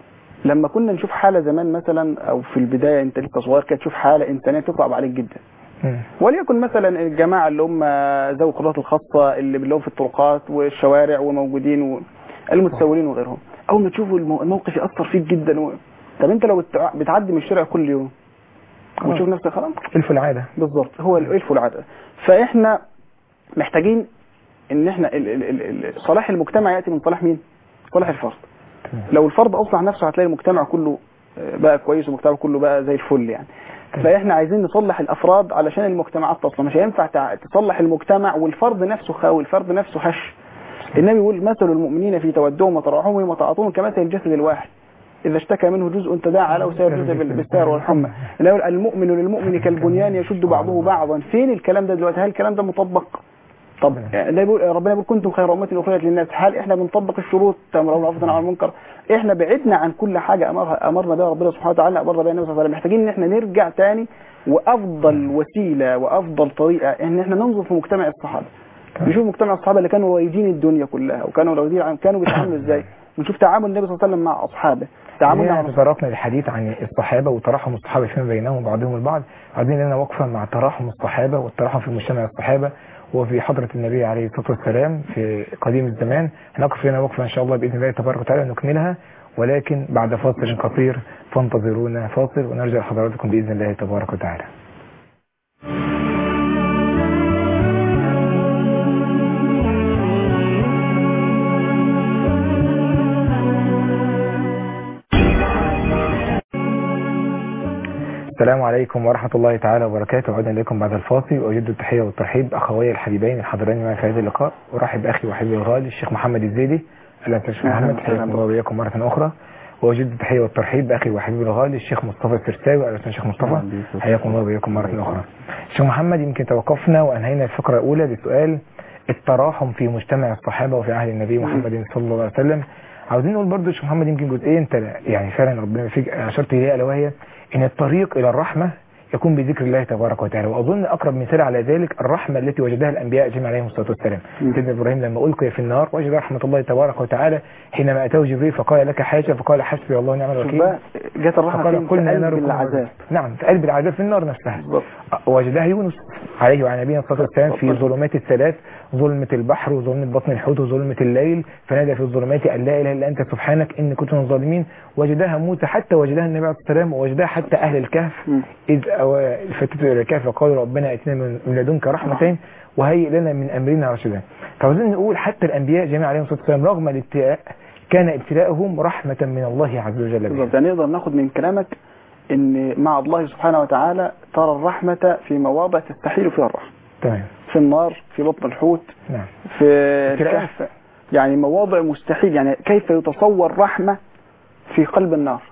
لما كنا نشوف حالة زمان مثلا او في البداية انت لسه صغير كده تشوف حالة انسانية تصعب عليك جدا مم. وليكن مثلا الجماعة اللي هم ذوي القدرات الخاصة اللي اللي هم في الطرقات والشوارع وموجودين والمتسولين وغيرهم أول ما تشوفوا المو- الموقف يأثر فيك جدا و... طب أنت لو بتع- بتعدي من الشارع كل يوم وتشوف نفسك خلاص ألف العادة بالظبط هو الالف والعدد فاحنا محتاجين ان احنا ال ال ال ال صلاح المجتمع ياتي من صلاح مين؟ صلاح الفرد تمام. لو الفرد اصلح نفسه هتلاقي المجتمع كله آه، بقى كويس والمجتمع كله بقى زي الفل يعني فاحنا عايزين نصلح الافراد علشان المجتمعات تصلح مش هينفع تع- تصلح المجتمع والفرد نفسه خاوي الفرد نفسه هش النبي يقول مثل المؤمنين في تودهم وتراحمهم وتعاطفهم كمثل الجسد الواحد إذا اشتكى منه جزء تداعى له سائر جزء بال- بالسهر والحمى النبي يقول المؤمن للمؤمن كالبنيان يشد بعضه بعضا فين الكلام ده دلوقتي هل الكلام ده مطبق طب النبي يقول ربنا يقول كنتم خير أمة أخرجت للناس هل احنا بنطبق الشروط تأمرون بالمعروف عن المنكر احنا بعدنا عن كل حاجة أمرها أمرنا بها ربنا سبحانه وتعالى أمرنا بها النبي صلى الله عليه وسلم محتاجين إن احنا نرجع تاني وأفضل وسيلة وأفضل طريقة إن احنا ننظر في مجتمع الصحابة نشوف مجتمع الصحابة اللي كانوا رايدين الدنيا كلها وكانوا رايدين عن كانوا بيتعاملوا ازاي ونشوف تعامل النبي صلى الله عليه وسلم مع أصحابه تعاملنا مع تعاملنا تطرقنا للحديث عن الصحابة وتراحم الصحابة فيما بينهم وبعضهم البعض عايزين لنا وقفة مع تراحم الصحابة والتراحم في مجتمع الصحابة وفي حضرة النبي عليه الصلاة والسلام في قديم الزمان هنقف لنا وقفة إن شاء الله بإذن الله تبارك وتعالى نكملها ولكن بعد فاصل قصير فانتظرونا فاصل ونرجع لحضراتكم بإذن الله تبارك وتعالى السلام عليكم ورحمة الله تعالى وبركاته عدنا إليكم بعد الفاصل وأجد التحية والترحيب أخوي الحبيبين الحاضرين معي في هذا اللقاء أرحب بأخي وحبيبي الغالي الشيخ محمد الزيدي أهلا وسهلا شيخ أهلا محمد وسهلا حياكم الله وإياكم مرة أخرى وأجد التحية والترحيب بأخي وحبيبي الغالي الشيخ مصطفى السرساوي أهلا وسهلا شيخ مصطفى حياكم الله وإياكم مرة أخرى شيخ محمد يمكن توقفنا وأنهينا الفقرة الأولى بسؤال التراحم في مجتمع الصحابة وفي عهد النبي محمد صلى الله عليه وسلم عاوزين نقول برضو يا شيخ محمد يمكن جزئيه انت يعني فعلا ربنا فيك اشرت اليها الا وهي ان الطريق الى الرحمه يكون بذكر الله تبارك وتعالى واظن اقرب مثال على ذلك الرحمه التي وجدها الانبياء جميعا عليهم الصلاه والسلام مم. سيدنا ابراهيم لما القي في النار وجد رحمه الله تبارك وتعالى حينما اتاه جبريل فقال لك حاجه فقال حسبي الله ونعم شوف الوكيل بقى جت الرحمة فين فقال في قلنا يا قلب نار كوني العذاب بردا. نعم في قلب العذاب في النار نفسها بالظبط وجدها يونس عليه وعلى نبينا الصلاه والسلام في ظلمات الثلاث ظلمه البحر وظلمه بطن الحوت وظلمه الليل فنادى في الظلمات ان لا اله الا انت سبحانك اني كنت من الظالمين وجدها موسى حتى وجدها النبي عليه الصلاه والسلام ووجدها حتى اهل الكهف مم. اذ أوى- فتتوا الى الكهف وقالوا ربنا اتنا من من لدنك رحمه وهيئ لنا من امرنا رشدا فعاوزين نقول حتى الانبياء جميعا عليهم الصلاه والسلام رغم الابتلاء كان ابتلاءهم رحمه من الله عز وجل بهم. بالظبط يعني نقدر ناخد من كلامك ان مع الله سبحانه وتعالى ترى الرحمة في مواضع تستحيل فيها الرحمة تمام في النار في بطن الحوت نعم في ابتلاء. الكهف يعني مواضع مستحيل يعني كيف يتصور رحمة في قلب النار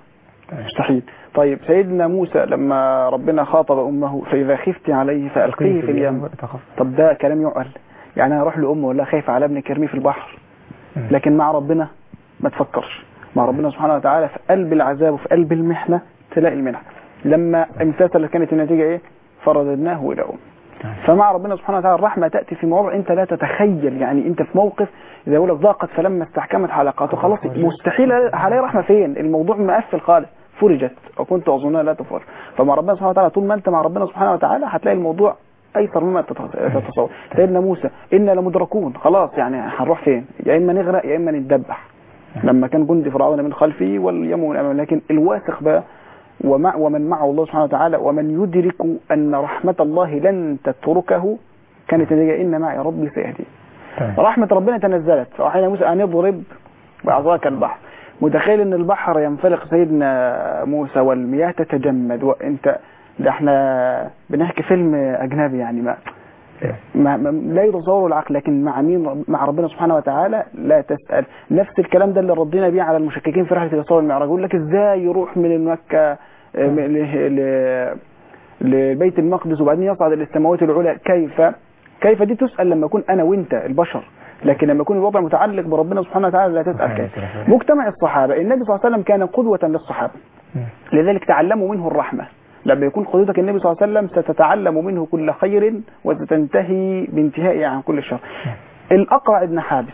مستحيل طيب سيدنا موسى لما ربنا خاطب امه فاذا خفت عليه فالقيه في اليم تخف طب ده كلام يعقل يعني انا اروح لامه ولا خايف على ابنك ارميه في البحر مم. لكن مع ربنا ما تفكرش مع ربنا سبحانه وتعالى في قلب العذاب وفي قلب المحنه تلاقي المنحه لما امتثل كانت النتيجه ايه فرددناه الى امه نعم. فمع ربنا سبحانه وتعالى الرحمه تاتي في مواضع انت لا تتخيل يعني انت في موقف اذا يقول لك ضاقت فلما استحكمت حلقاته خلاص مستحيل هلاقي رحمه فين الموضوع مقفل خالص فرجت وكنت اظنها لا تفرج فمع ربنا سبحانه وتعالى طول ما انت مع ربنا سبحانه وتعالى هتلاقي الموضوع ايسر مما تت- تتصور سيدنا موسى انا لمدركون خلاص يعني هنروح فين يا اما نغرق يا اما نتدبح لما كان جندي فرعون من خلفه واليم من امامه لكن الواثق بقى ومع ومن معه الله سبحانه وتعالى ومن يدرك ان رحمه الله لن تتركه كانت النتيجه ان معي ربي سيهدي تمام. رحمه ربنا تنزلت فاوحينا موسى ان اضرب بعصاك البحر متخيل ان البحر ينفلق سيدنا موسى والمياه تتجمد وانت ده احنا بنحكي فيلم اجنبي يعني ما ما ما لا يتصور العقل لكن مع مين مع ربنا سبحانه وتعالى لا تسأل نفس الكلام ده اللي ردينا بيه على المشككين في رحلة الإسراء والمعراج يقول لك ازاي يروح من مكة آه، م- ل- ل- لبيت المقدس وبعدين يصعد إلى السماوات العلى كيف كيف دي تسأل لما يكون أنا وأنت البشر لكن لما يكون الوضع متعلق بربنا سبحانه وتعالى لا تسأل كيف مجتمع الصحابة النبي صلى الله عليه وسلم كان قدوة للصحابة مم. لذلك تعلموا منه الرحمة لما يكون قدوتك النبي صلى الله عليه وسلم ستتعلم منه كل خير وستنتهي بانتهائه عن كل شر الأقرع بن حابس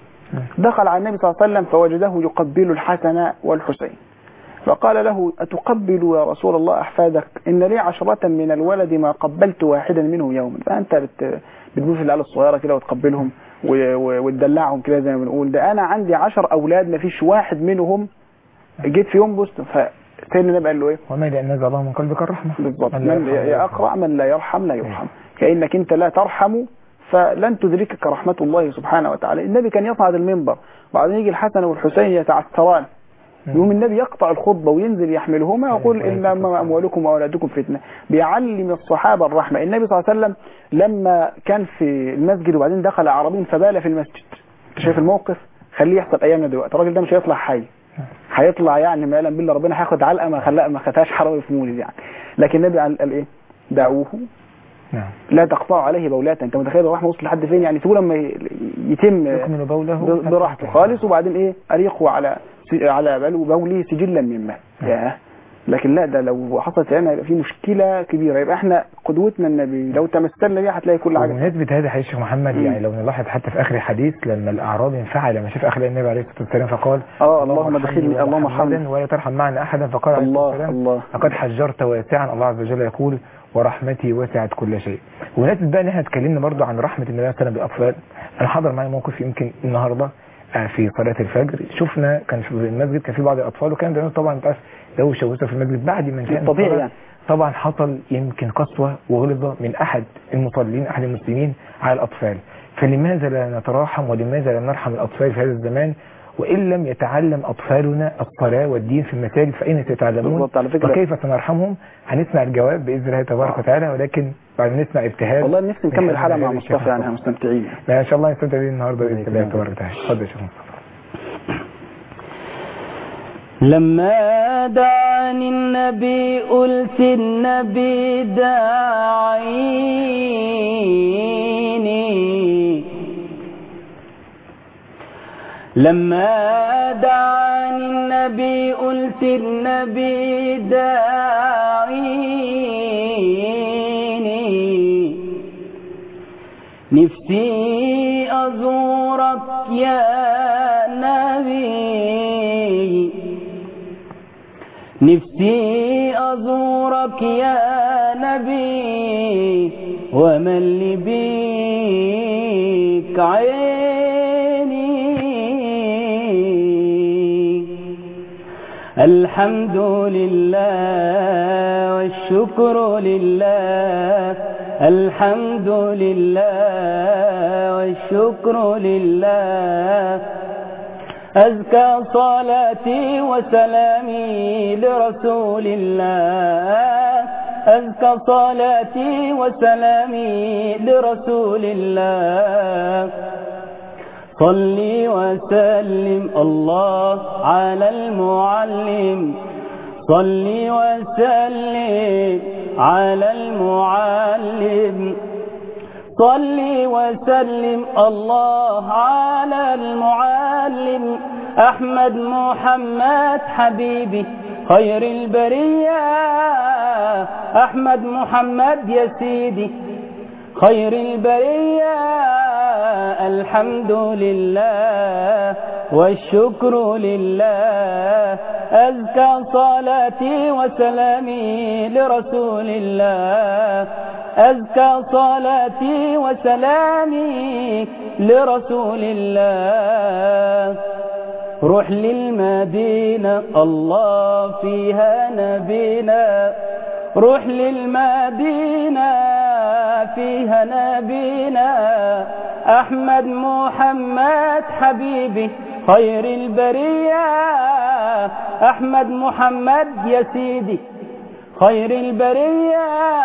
دخل على النبي صلى الله عليه وسلم فوجده يقبل الحسن والحسين فقال له أتقبل يا رسول الله أحفادك إن لي عشرة من الولد ما قبلت واحدا منهم يوما فأنت بت... بتبوس العيال الصغيرة كده وتقبلهم و... و... وتدلعهم كده زي ما بنقول ده أنا عندي عشر أولاد ما فيش واحد منهم جيت في يوم بوست فسيدنا النبي قال له إيه وما لأن نزل الله من قلبك الرحمة بالضبط من لا من يرحم لا يا يرحم. أقرأ من لا يرحم لا يرحم كأنك أنت لا ترحم فلن تدركك رحمة الله سبحانه وتعالى النبي كان يصعد المنبر بعدين يجي الحسن والحسين يتعثران يوم النبي يقطع الخطبة وينزل يحملهما ويقول إنما أموالكم وأولادكم فتنة بيعلم الصحابة الرحمة النبي صلى الله عليه وسلم لما كان في المسجد وبعدين دخل أعرابي فبال في المسجد أنت شايف الموقف خليه يحصل أيامنا دلوقتي الراجل ده مش هيطلع حي هيطلع يعني ما يعلم بالله ربنا هياخد علقة ما خلاها ما خدهاش حرامي في مولد يعني لكن النبي قال قال إيه دعوه نعم لا تقطعوا عليه بولاتا انت متخيل الرحمه وصل لحد فين يعني تقول لما يتم يكمل بوله ب- براحته خالص وبعدين ايه اريقه على س- على بلو بوله سجلا من ماء ياه لكن لا ده لو حصلت هنا يبقى في مشكله كبيره يبقى احنا قدوتنا النبي لو تمثلنا بيها هتلاقي كل حاجه بمناسبة هذا الحديث شيخ محمد مم. يعني لو نلاحظ حتى في آخر الحديث لما الأعرابي انفعل لما شاف أخلاق النبي عليه الصلاة والسلام فقال اه اللهم ارحمني دخلني اللهم ومحمدا ارحمني ولا ترحم معنا أحدا فقال عليه الصلاة الله والسلام الله لقد حجرت واسعا الله عز وجل يقول ورحمتي وسعت كل شيء وناسب بقى ان احنا اتكلمنا برضو عن رحمة النبي صلى الله عليه وسلم بالاطفال انا حضر معي موقف يمكن النهارده آه، في صلاة الفجر شفنا كان في المسجد كان في بعض الاطفال وكان بيعملوا طبعا انت عارف دوشه وسط في المسجد بعد ما انتهى طبيعي الصلاة، يعني. طبعا حصل يمكن قسوة وغلظة من احد المصلين احد المسلمين على الاطفال فلماذا لا نتراحم ولماذا لا نرحم الاطفال في هذا الزمان وان لم يتعلم اطفالنا الصلاة والدين في المساجد فاين سيتعلمون بالضبط على فكره وكيف سنرحمهم هنسمع الجواب باذن الله تبارك وتعالى ولكن بعد ما نسمع ابتهال والله نفسي نكمل من الحلقه مع هذا مصطفى الشيخ يعني احنا مصطفى. مستمتعين لا ان شاء الله نستمتع بيه النهارده باذن الله تبارك وتعالى اتفضل يا شيخ مصطفى لما دعاني النبي قلت النبي داعيني لما دعاني النبي قلت النبي داعيني نفسي أزورك يا نبي نفسي أزورك يا نبي ومن لي بيك عيني الحمد لله والشكر لله الحمد لله والشكر لله أزكى صلاتي وسلامي لرسول الله أزكى صلاتي وسلامي لرسول الله صلي وسلم الله على المعلم صل وسلم على المعلم صل وسلم الله على المعلم أحمد محمد حبيبي خير البرية أحمد محمد يا سيدي خير البرية الحمد لله والشكر لله أزكى صلاتي وسلامي لرسول الله أزكى صلاتي وسلامي لرسول الله روح للمدينة الله فيها نبينا روح للمدينة فيها نبينا أحمد محمد حبيبي خير البرية أحمد محمد يا سيدي خير البرية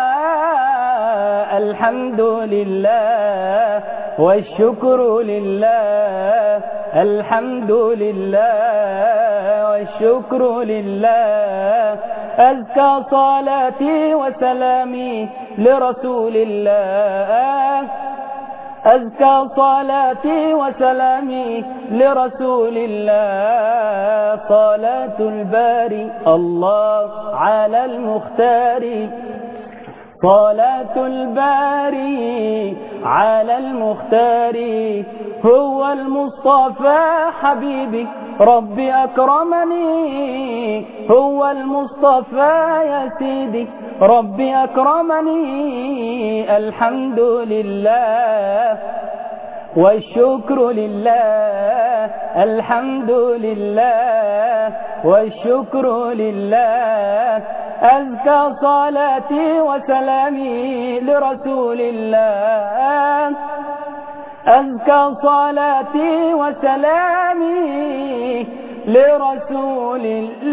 الحمد لله والشكر لله الحمد لله والشكر لله أزكى صلاتي وسلامي لرسول الله أزكى صلاتي وسلامي لرسول الله صلاة الباري الله على المختار صلاة الباري على المختار هو المصطفى حبيبي ربي أكرمني هو المصطفى يا سيدي ربي أكرمني الحمد لله والشكر لله الحمد لله والشكر لله أزكى صلاتي وسلامي لرسول الله أزكى صلاتي وسلامي لرسول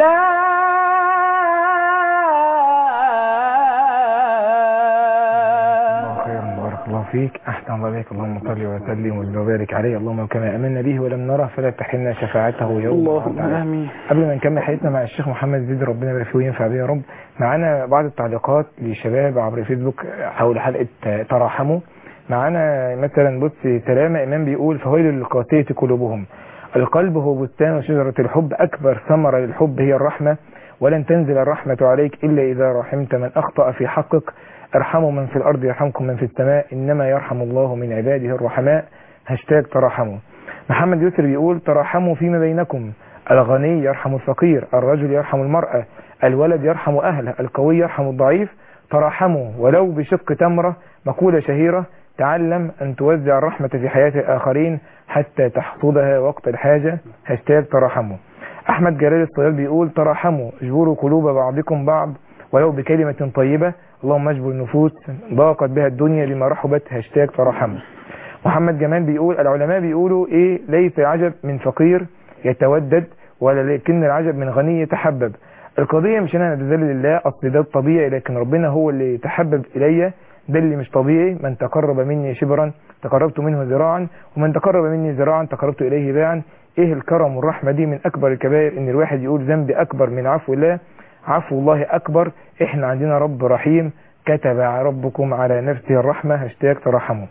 الله خيرا بارك الله فيك احسن الله اليك اللهم صل وسلم وبارك عليه اللهم كما امنا به ولم نره فلا تحرمنا شفاعته يوم اللهم القيامة. آمين قبل ما نكمل حديثنا مع الشيخ محمد زيد ربنا يبارك فيه وينفع بيه يا رب معانا بعض التعليقات لشباب عبر فيسبوك حول حلقه تراحموا معانا مثلا بص سلامه امام بيقول فويل للقاسيه قلوبهم القلب هو بستان وشجره الحب اكبر ثمره للحب هي الرحمه ولن تنزل الرحمه عليك الا اذا رحمت من اخطا في حقك ارحموا من في الارض يرحمكم من في السماء انما يرحم الله من عباده الرحماء هاشتاج تراحموا محمد يسر بيقول تراحموا فيما بينكم الغني يرحم الفقير الرجل يرحم المرأة الولد يرحم أهله القوي يرحم الضعيف تراحموا ولو بشق تمرة مقولة شهيرة تعلم أن توزع الرحمة في حياة الآخرين حتى تحصدها وقت الحاجة هاشتاج تراحموا أحمد جلال الصياد بيقول تراحموا اجبروا قلوب بعضكم بعض ولو بكلمة طيبة اللهم اجبر النفوس ضاقت بها الدنيا لما رحبت هاشتاج تراحموا محمد جمال بيقول العلماء بيقولوا ايه ليس عجب من فقير يتودد ولكن العجب من غني يتحبب القضية مش انا اتذلل لله اصل ده الطبيعي لكن ربنا هو اللي يتحبب الي ده اللي مش طبيعي من تقرب مني شبرا تقربت منه ذراعا ومن تقرب مني ذراعا تقربت اليه باعا ايه الكرم والرحمة دي من اكبر الكبائر ان الواحد يقول ذنبي اكبر من عفو الله عفو الله اكبر احنا عندنا رب رحيم كتب ربكم على نفسه الرحمة هاشتاج ترحموا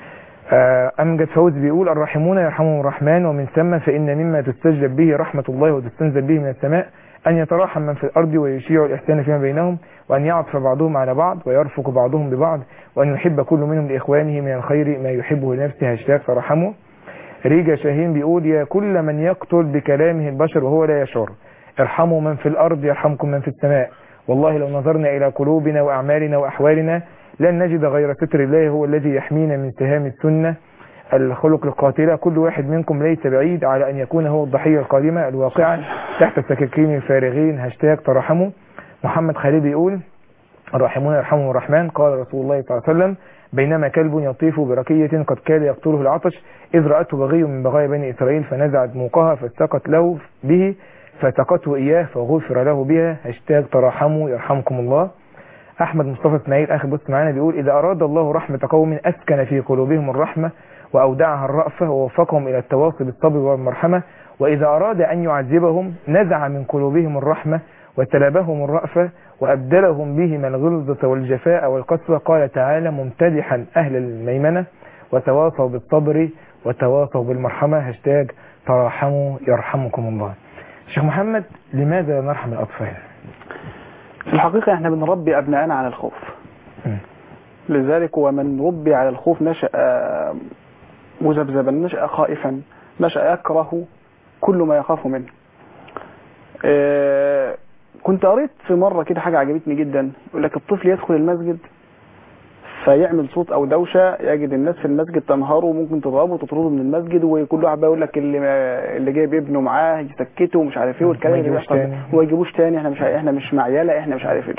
آه، أمجد فوز بيقول الراحمون يرحمهم الرحمن ومن ثم فإن مما تستجلب به رحمة الله وتستنزل به من السماء أن يتراحم من في الأرض ويشيع الإحسان فيما بينهم وأن يعطف بعضهم على بعض ويرفق بعضهم ببعض وأن يحب كل منهم لإخوانه من الخير ما يحبه لنفسه هاشتاج ترحموا ريجا شاهين بيقول يا كل من يقتل بكلامه البشر وهو لا يشعر ارحموا من في الأرض يرحمكم من في السماء والله لو نظرنا إلى قلوبنا وأعمالنا وأحوالنا لن نجد غير ستر الله هو الذي يحمينا من سهام السنة الخلق القاتلة كل واحد منكم ليس بعيد على أن يكون هو الضحية القادمة الواقعة تحت السكاكين الفارغين هاشتاج ترحموا محمد خالد يقول الراحمون يرحمهم الرحمن قال رسول الله صلى الله عليه وسلم بينما كلب يطيف بركية قد كاد يقتله العطش إذ رأته بغي من بغايا بني إسرائيل فنزعت موقها فاستقت له به فسقته إياه فغفر له بها هاشتاج تراحموا يرحمكم الله أحمد مصطفى اسماعيل آخر بص معانا بيقول إذا أراد الله رحمة قوم أسكن في قلوبهم الرحمة وأودعها الرأفة ووفقهم إلى التواصي بالصبر والمرحمة وإذا أراد أن يعذبهم نزع من قلوبهم الرحمة وتلابهم الرأفة وأبدلهم بهما الغلظة والجفاء والقسوة قال تعالى ممتدحا أهل الميمنة وتواصوا بالصبر وتواصوا بالمرحمة هاشتاج تراحموا يرحمكم الله شيخ محمد لماذا نرحم الأطفال في الحقيقة احنا بنربي أبنائنا على الخوف مم. لذلك ومن ربي على الخوف نشأ مذبذبا نشأ خائفا نشأ يكره كل ما يخاف منه آه، كنت قريت في مرة كده حاجة عجبتني جدا يقول لك الطفل يدخل المسجد فيعمل صوت او دوشه يجد الناس في المسجد تنهاره وممكن تضربه وتطرده من المسجد وكل واحد بقى يقول لك اللي اللي جايب ابنه معاه يسكته ومش عارف ايه والكلام ما اللي يجيبوش بيحصل ده. تاني. وما يجيبوش تاني احنا مش احنا مش معيله احنا مش عارف ايه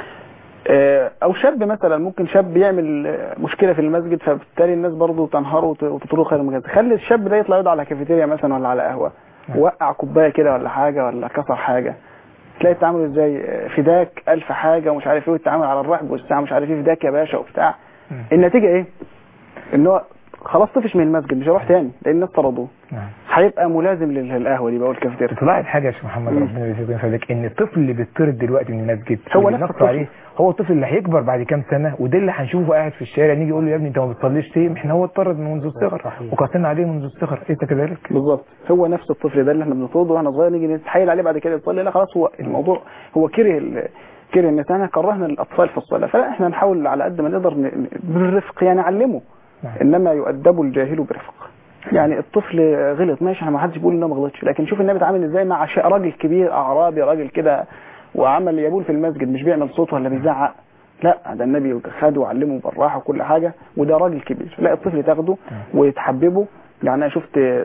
آه، او شاب مثلا ممكن شاب يعمل آه، مشكله في المسجد فبالتالي الناس برضه تنهاره وت- وتطرده خير المجال خلي الشاب ده يطلع يقعد على كافيتيريا مثلا ولا على قهوه وقع كوبايه كده ولا حاجه ولا كسر حاجه تلاقي التعامل ازاي آه، فداك الف حاجه ومش عارف ايه والتعامل على الرحب والساعه مش عارف ايه فداك يا باشا وبتاع مم. النتيجه ايه ان هو خلاص طفش من المسجد مش هيروح تاني لان الناس طردوه نعم هيبقى ملازم لل- للقهوه دي بقى والكافيتيريا تلاحظ حاجه يا شيخ محمد مم. ربنا يجزيك فضلك ان الطفل اللي بيطرد دلوقتي من المسجد هو اللي نفس بنقص الطفل. عليه هو الطفل اللي هيكبر بعد كام سنه وده اللي هنشوفه قاعد في الشارع نيجي يقول له يا ابني انت ما بتصليش ليه احنا هو اتطرد منذ الصغر صحيح. وقاسنا عليه منذ الصغر اليس كذلك بالظبط هو نفس الطفل ده اللي احنا بنطرده واحنا صغير نيجي نتحايل عليه بعد كده يصلي لا خلاص هو الموضوع هو كره ال- كره الناس احنا كرهنا الاطفال في الصلاه فلا احنا نحاول على قد ما نقدر ن- ن- بالرفق يعني نعلمه نعم. انما يؤدب الجاهل برفق يعني الطفل غلط ماشي احنا ما حدش بيقول انه ما غلطش لكن شوف النبي اتعامل ازاي مع شيء راجل كبير اعرابي راجل كده وعمل يبول في المسجد مش بيعمل صوت ولا بيزعق لا ده النبي خده وعلمه بالراحه وكل حاجه وده راجل كبير لا الطفل تاخده ويتحببه يعني انا شفت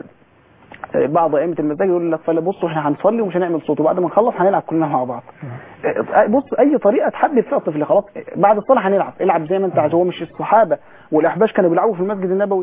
بعض ائمه المساجد يقول للاطفال بصوا احنا هنصلي ومش هنعمل صوت وبعد ما نخلص هنلعب كلنا مع بعض بص اي طريقه تحبب فيها الطفل خلاص بعد الصلاه هنلعب العب زي ما انت عايز هو مش الصحابه والاحباش كانوا بيلعبوا في المسجد النبوي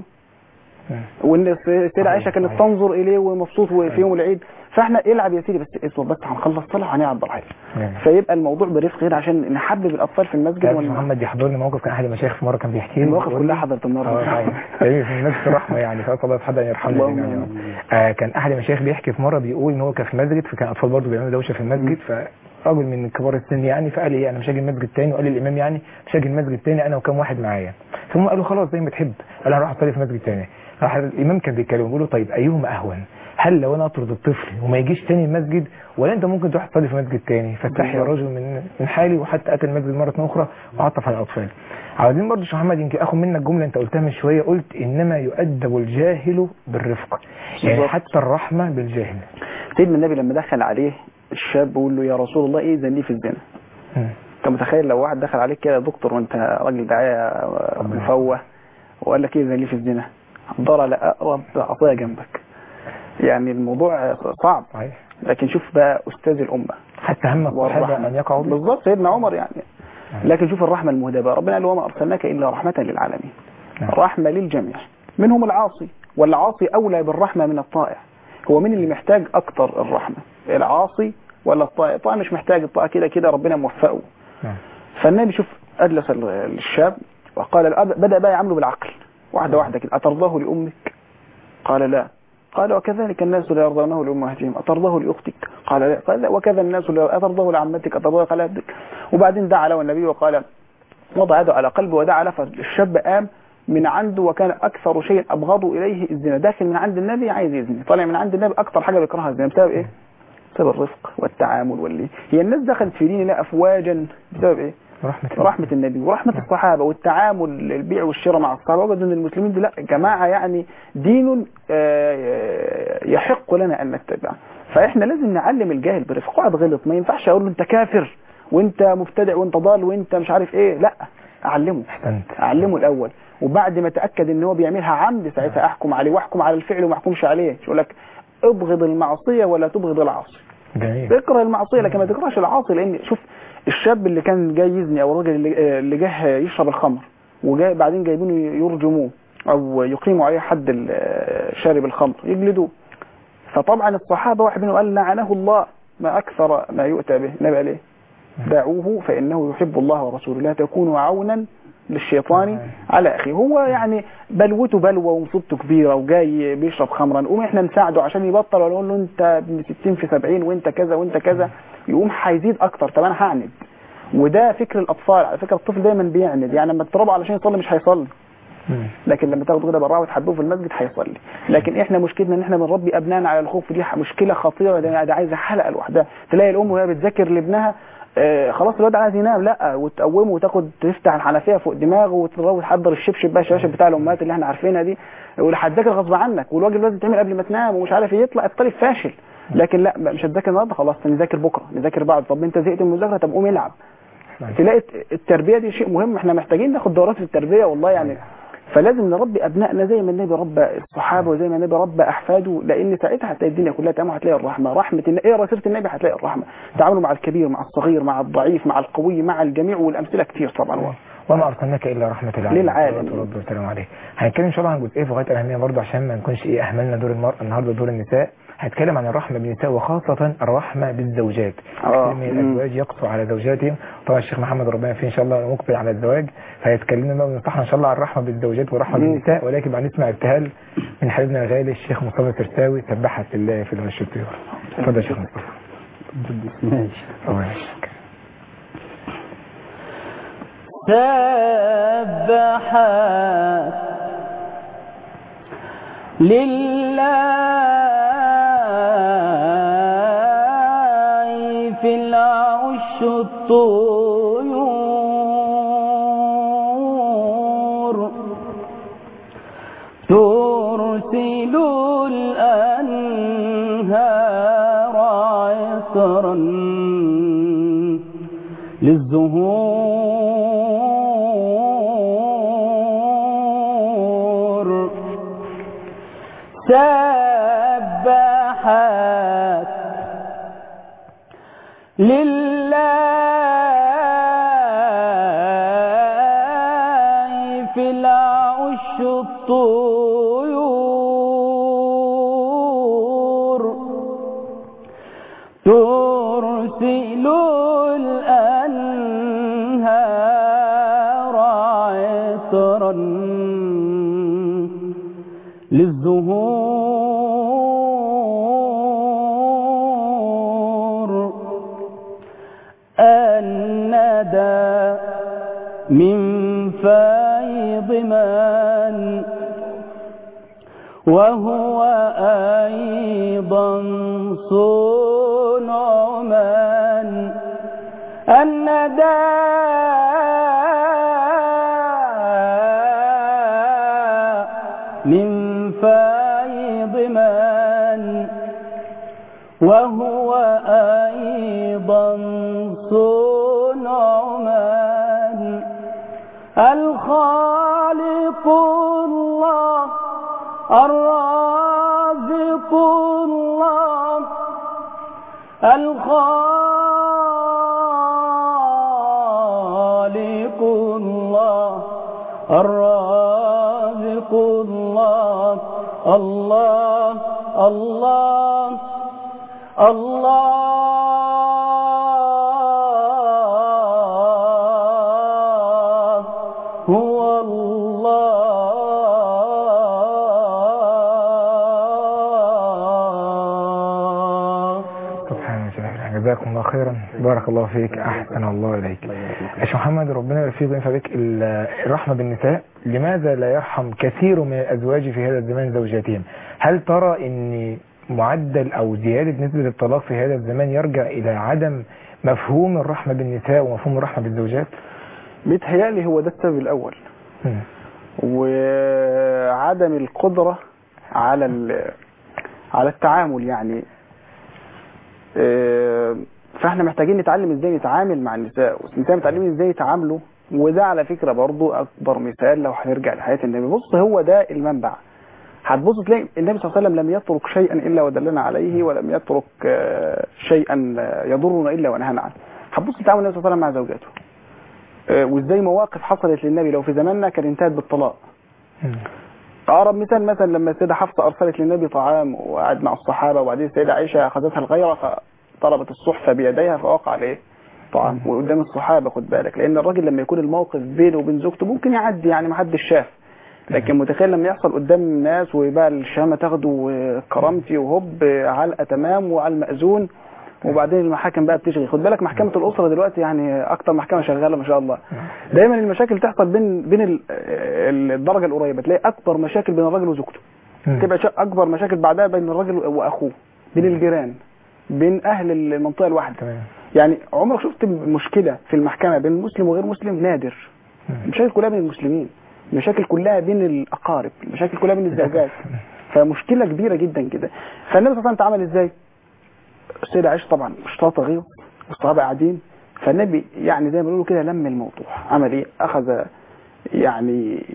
وان السيده عائشه كانت صحيح. تنظر اليه ومبسوط في يوم العيد فاحنا العب يا سيدي بس اصبر بس هنخلص صلاه هنلعب براحتنا نعم. فيبقى الموضوع برفق غير عشان نحبب الاطفال في المسجد تعرف ون- محمد يحضرني موقف كان احد المشايخ في مره كان بيحكي لي المواقف بيقول كلها لي- حضرت اه النهارده طبعا يعني في نفس الرحمه يعني فاسال الله سبحانه ان يرحمنا اللهم جميعا آمين. آه كان احد المشايخ بيحكي في مره بيقول ان هو كان في مسجد فكان اطفال برضه بيعملوا دوشه في المسجد فرجل من كبار السن يعني فقال لي انا مش هاجي المسجد تاني وقال للامام يعني مش هاجي المسجد تاني انا وكم واحد معايا ثم قالوا خلاص زي ما تحب قال انا هروح اصلي في مسجد تاني راح الامام كان بيتكلم بيقول له طيب ايهما اهون هل لو انا اطرد الطفل وما يجيش تاني المسجد ولا انت ممكن تروح تصلي في مسجد تاني فاستحيا الرجل من من حالي وحتى اتى المسجد مره اخرى وعطف على الاطفال عاوزين برضه شيخ محمد يمكن اخد منك جمله انت قلتها من شويه قلت انما يؤدب الجاهل بالرفق يعني بالظبط. حتى الرحمه بالجاهل سيدنا النبي لما دخل عليه الشاب بيقول له يا رسول الله ايه لي في الزنا مم. انت متخيل لو واحد دخل عليك كده يا دكتور وانت راجل داعيه مفوه وقال لك ايه لي في الزنا دار على اقرب عصايه جنبك يعني الموضوع صعب صحيح لكن شوف بقى استاذ الامه حتى هم الصحابه والرحمة. ان يقعوا به. بالظبط سيدنا عمر يعني لكن شوف الرحمه المهدبه ربنا قال وما ارسلناك الا رحمه للعالمين نعم. رحمه للجميع منهم العاصي والعاصي اولى بالرحمه من الطائع هو مين اللي محتاج اكتر الرحمه العاصي ولا الطائع الطائع مش محتاج الطائع كده كده ربنا موفقه نعم. فالنبي شوف اجلس ال- الشاب وقال الأب بدا بقى يعامله بالعقل واحده واحده كده اترضاه لامك قال لا قال وكذلك الناس لا يرضونه لامهاتهم اترضاه لاختك قال لا قال لا وكذا الناس لا اترضاه لعمتك اترضاه قال لا ابنك وبعدين دعا له النبي وقال وضع يده على قلبه ودعا له فالشاب قام من عنده وكان اكثر شيء ابغضه اليه الزنا داخل من عند النبي عايز يزني طالع من عند النبي اكثر حاجه بيكرهها الزنا بسبب ايه؟ بسبب الرفق والتعامل واللي هي الناس دخلت في دين الله افواجا بسبب ايه؟ رحمه الله. رحمة النبي ورحمة الصحابة والتعامل البيع والشراء مع الصحابة وجدوا ان المسلمين دول لا جماعة يعني دين آه، يحق لنا ان نتبعه فاحنا لازم نعلم الجاهل برفق واحد غلط ما ينفعش اقول له انت كافر وانت مبتدع وانت ضال وانت مش عارف ايه لا اعلمه احسنت اعلمه الاول وبعد ما اتاكد ان هو بيعملها عمد ساعتها احكم عليه واحكم على الفعل وما احكمش عليه مش يقول لك ابغض المعصية ولا تبغض العاصي جميل تكره المعصيه لكن ما تكرهش العاصي لان شوف الشاب اللي كان جاي يزني او الراجل اللي اللي جه يشرب الخمر وجاي بعدين جايبينه يرجموه او يقيموا عليه حد ال- شارب الخمر يجلدوه فطبعا الصحابه واحد منهم قال لعنه الله ما اكثر ما يؤتى به النبي قال ايه دعوه فانه يحب الله ورسوله لا تكونوا عونا للشيطان على اخيه هو يعني بلوته بلوه ومصيبته كبيره وجاي بيشرب خمرا نقوم احنا نساعده عشان يبطل ولا نقول له انت ابن 60 في 70 وانت كذا وانت كذا يقوم هيزيد اكتر طب انا هعند وده فكر الاطفال على فكره الطفل دايما بيعند يعني لما تضربه علشان يصلي مش هيصلي مم. لكن لما تاخده كده براه وتحببه في المسجد هيصلي لكن احنا مشكلتنا ان احنا بنربي ابنائنا على الخوف دي مشكله خطيره ده, ده عايزه حلقه لوحدها تلاقي الام وهي بتذاكر لابنها آه خلاص الواد عايز ينام لا وتقومه وتاخد تفتح الحنفيه فوق دماغه وتروح تحضر الشبشب بقى الشباشب بتاع الامهات اللي احنا عارفينها دي واللي هتذاكر غصب عنك والواجب لازم تعمل قبل ما تنام ومش عارف إيه، يطلع الطالب فاشل لكن لا مش هتذاكر النهارده خلاص نذاكر بكره نذاكر بعد طب انت زهقت من المذاكره طب قوم العب تلاقي التربيه دي شيء مهم احنا محتاجين ناخد دورات في التربيه والله يعني فلازم نربي ابنائنا زي ما النبي ربى الصحابه وزي ما النبي ربى احفاده لان ساعتها هتلاقي الدنيا كلها تمام هتلاقي الرحمه رحمه النبي اقرا سيره النبي هتلاقي الرحمه تعاملوا مع الكبير مع الصغير مع الضعيف مع القوي مع الجميع والامثله كتير طبعا وما ارسلناك الا رحمه للعالمين للعالمين. صلوات الله والسلام عليه هنتكلم ان شاء الله عن جزئيه في غايه الاهميه برضه عشان ما نكونش ايه اهملنا دور المراه النهارده دور النساء هنتكلم عن الرحمه بالنساء وخاصه الرحمه بالزوجات آه. كثير من مم. الازواج يقسو على زوجاتهم طبعا الشيخ محمد ربنا فيه ان شاء الله مقبل على الزواج فهيتكلمنا بقى ونصحنا ان شاء الله عن الرحمه بالزوجات والرحمه مم. بالنساء ولكن بعد نسمع ابتهال من حبيبنا الغالي الشيخ مصطفى سرساوي سبحت الله في العش الطيور اتفضل يا شيخ مصطفى ماشي الله يشفيك. سبحت لله في العش الطيور ترسل الأنهار عطرا للزهور سبحت لله في العش الطيور ترسل الأنهار عطرا للزهور الندى من فيض من وهو أيضا صنع من الندى من فيض من وهو أيضا صنع من الخالق الله الرازق الله الخالق الله الرازق الله الله الله الله هو الله سبحان الله جزاكم الله خيرا بارك الله فيك احسن الله اليك يا شيخ محمد ربنا يبارك فيك وينفع بك ال- الرحمه بالنساء لماذا لا يرحم كثير من الازواج في هذا الزمان زوجاتهم هل ترى ان معدل او زياده نسبه الطلاق في هذا الزمان يرجع الى عدم مفهوم الرحمه بالنساء ومفهوم الرحمه بالزوجات بيتهيألي هو ده السبب الأول مم. وعدم القدرة على ال- على التعامل يعني آه، فاحنا محتاجين نتعلم ازاي نتعامل مع النساء والنساء متعلمين ازاي يتعاملوا وده على فكرة برضو اكبر مثال لو هنرجع لحياة النبي بص هو ده المنبع هتبص تلاقي النبي صلى الله عليه وسلم لم يترك شيئا الا ودلنا عليه ولم يترك آه، شيئا يضرنا الا ونهانا عنه هتبص تعامل النبي صلى الله عليه وسلم مع زوجاته آه، وازاي مواقف حصلت للنبي لو في زماننا كان انتهت بالطلاق مم. اقرب مثال مثلا لما السيده حفصه ارسلت للنبي طعام وقعد مع الصحابه وبعدين السيده عائشه اخذتها الغيره فطلبت الصحفه بيديها فوقع عليه طبعا وقدام الصحابه خد بالك لان الراجل لما يكون الموقف بينه وبين زوجته ممكن يعدي يعني ما حدش شاف لكن متخيل لما يحصل قدام الناس ويبقى الشهامه تاخده كرامتي وهوب علقه تمام وعلى المأذون وبعدين المحاكم بقى بتشغي خد بالك محكمه الاسره دلوقتي يعني اكتر محكمه شغاله ما شاء الله دايما المشاكل تحصل بين بين ال- ال- الدرجه القريبه تلاقي اكبر مشاكل بين الراجل وزوجته مم. تبقى شا- اكبر مشاكل بعدها بين الراجل واخوه بين الجيران بين اهل المنطقه الواحده تمام يعني عمرك شفت مشكله في المحكمه بين مسلم وغير مسلم نادر مم. المشاكل كلها بين المسلمين المشاكل كلها بين الاقارب المشاكل كلها بين الزوجات فمشكله كبيره جدا كده فالنبي صلى الله عليه وسلم اتعامل ازاي السيده عائشه طبعا مشتاطه غيظ والصحابه قاعدين فالنبي يعني زي ما بيقولوا كده لم الموضوع عمل ايه اخذ يعني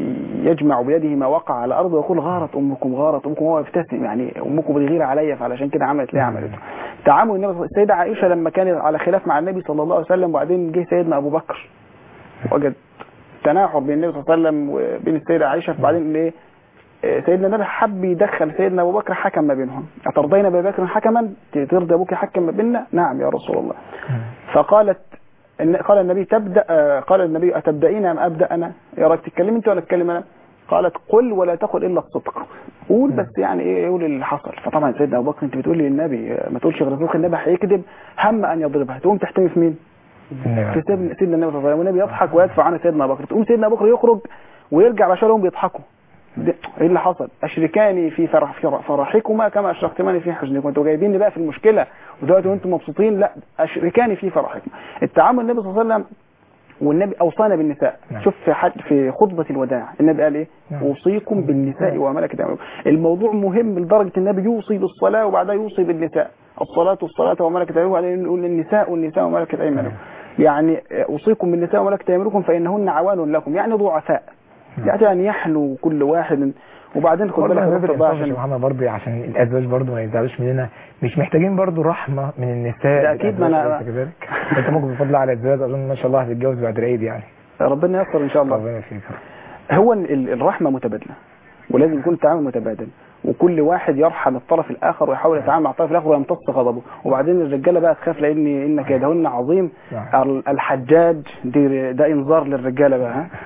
يجمع بيده ما وقع على الارض ويقول غارت امكم غارت امكم وهو يبتسم يعني امكم بتغير عليا فعلشان كده عملت ليه عملته تعامل النبي السيده عائشه لما كانت على خلاف مع النبي صلى الله عليه وسلم وبعدين جه سيدنا ابو بكر وجد تناحر بين النبي صلى الله عليه وسلم وبين السيده عائشه فبعدين ايه آه، سيدنا النبي حب يدخل سيدنا ابو بكر حكم ما بينهم اترضين ابي بكر حكما ترضي ابوك حكم ما بيننا نعم يا رسول الله فقالت إن قال النبي تبدا آه، قال النبي اتبدأين ام ابدا انا يا راجل تتكلم انت ولا اتكلم انا قالت قل ولا تقل الا الصدق قول بس يعني ايه قول اللي حصل فطبعا سيدنا ابو بكر انت بتقول لي النبي آه، ما تقولش غير ذوق النبي هيكذب هم ان يضربها تقوم تحتمي في مين في سيدنا سيدنا النبي صلى الله عليه وسلم والنبي يضحك ويدفع عنه سيدنا ابو بكر تقوم سيدنا ابو بكر يخرج ويرجع عشان هم بيضحكوا ده- ايه اللي حصل اشركاني في فرح في فرحكما كما اشركتماني في حزنكم انتوا جايبيني بقى في المشكله ودلوقتي وانتم مبسوطين لا اشركاني في فرحكم التعامل النبي صلى الله عليه وسلم والنبي اوصانا بالنساء نعم. شوف في حد في خطبه الوداع النبي قال ايه نعم. اوصيكم بالنساء وملكت ايمانكم الموضوع مهم لدرجه النبي يوصي بالصلاه وبعدها يوصي بالنساء الصلاه والصلاه وملكت ايمانكم وبعدين يقول النساء والنساء وملكت ايمانكم يعني اوصيكم بالنساء وملكت ايمانكم فانهن عوان لكم يعني ضعفاء يعني ان يحلو كل واحد وبعدين خد بالك برضه يا باب دكتور بقى الانصاف يا عشان محمد برضه عشان الازواج برضه ما يزعلوش مننا مش محتاجين برضه رحمه من النساء ده أكيد، ما للأزواج أنا- أليس كذلك انت ممكن بفضل على الزواج اظن ما شاء الله هتتجوز بعد العيد يعني ربنا ييسر ان شاء الله ربنا يفيك هو ال- الرحمه متبادله ولازم يكون التعامل متبادل وكل واحد يرحم الطرف الاخر ويحاول يتعامل مع الطرف الاخر ويمتص غضبه وبعدين الرجاله بقى تخاف لان ان كيدهن عظيم نعم. ال- الحجاج دي ده انذار للرجاله بقى ها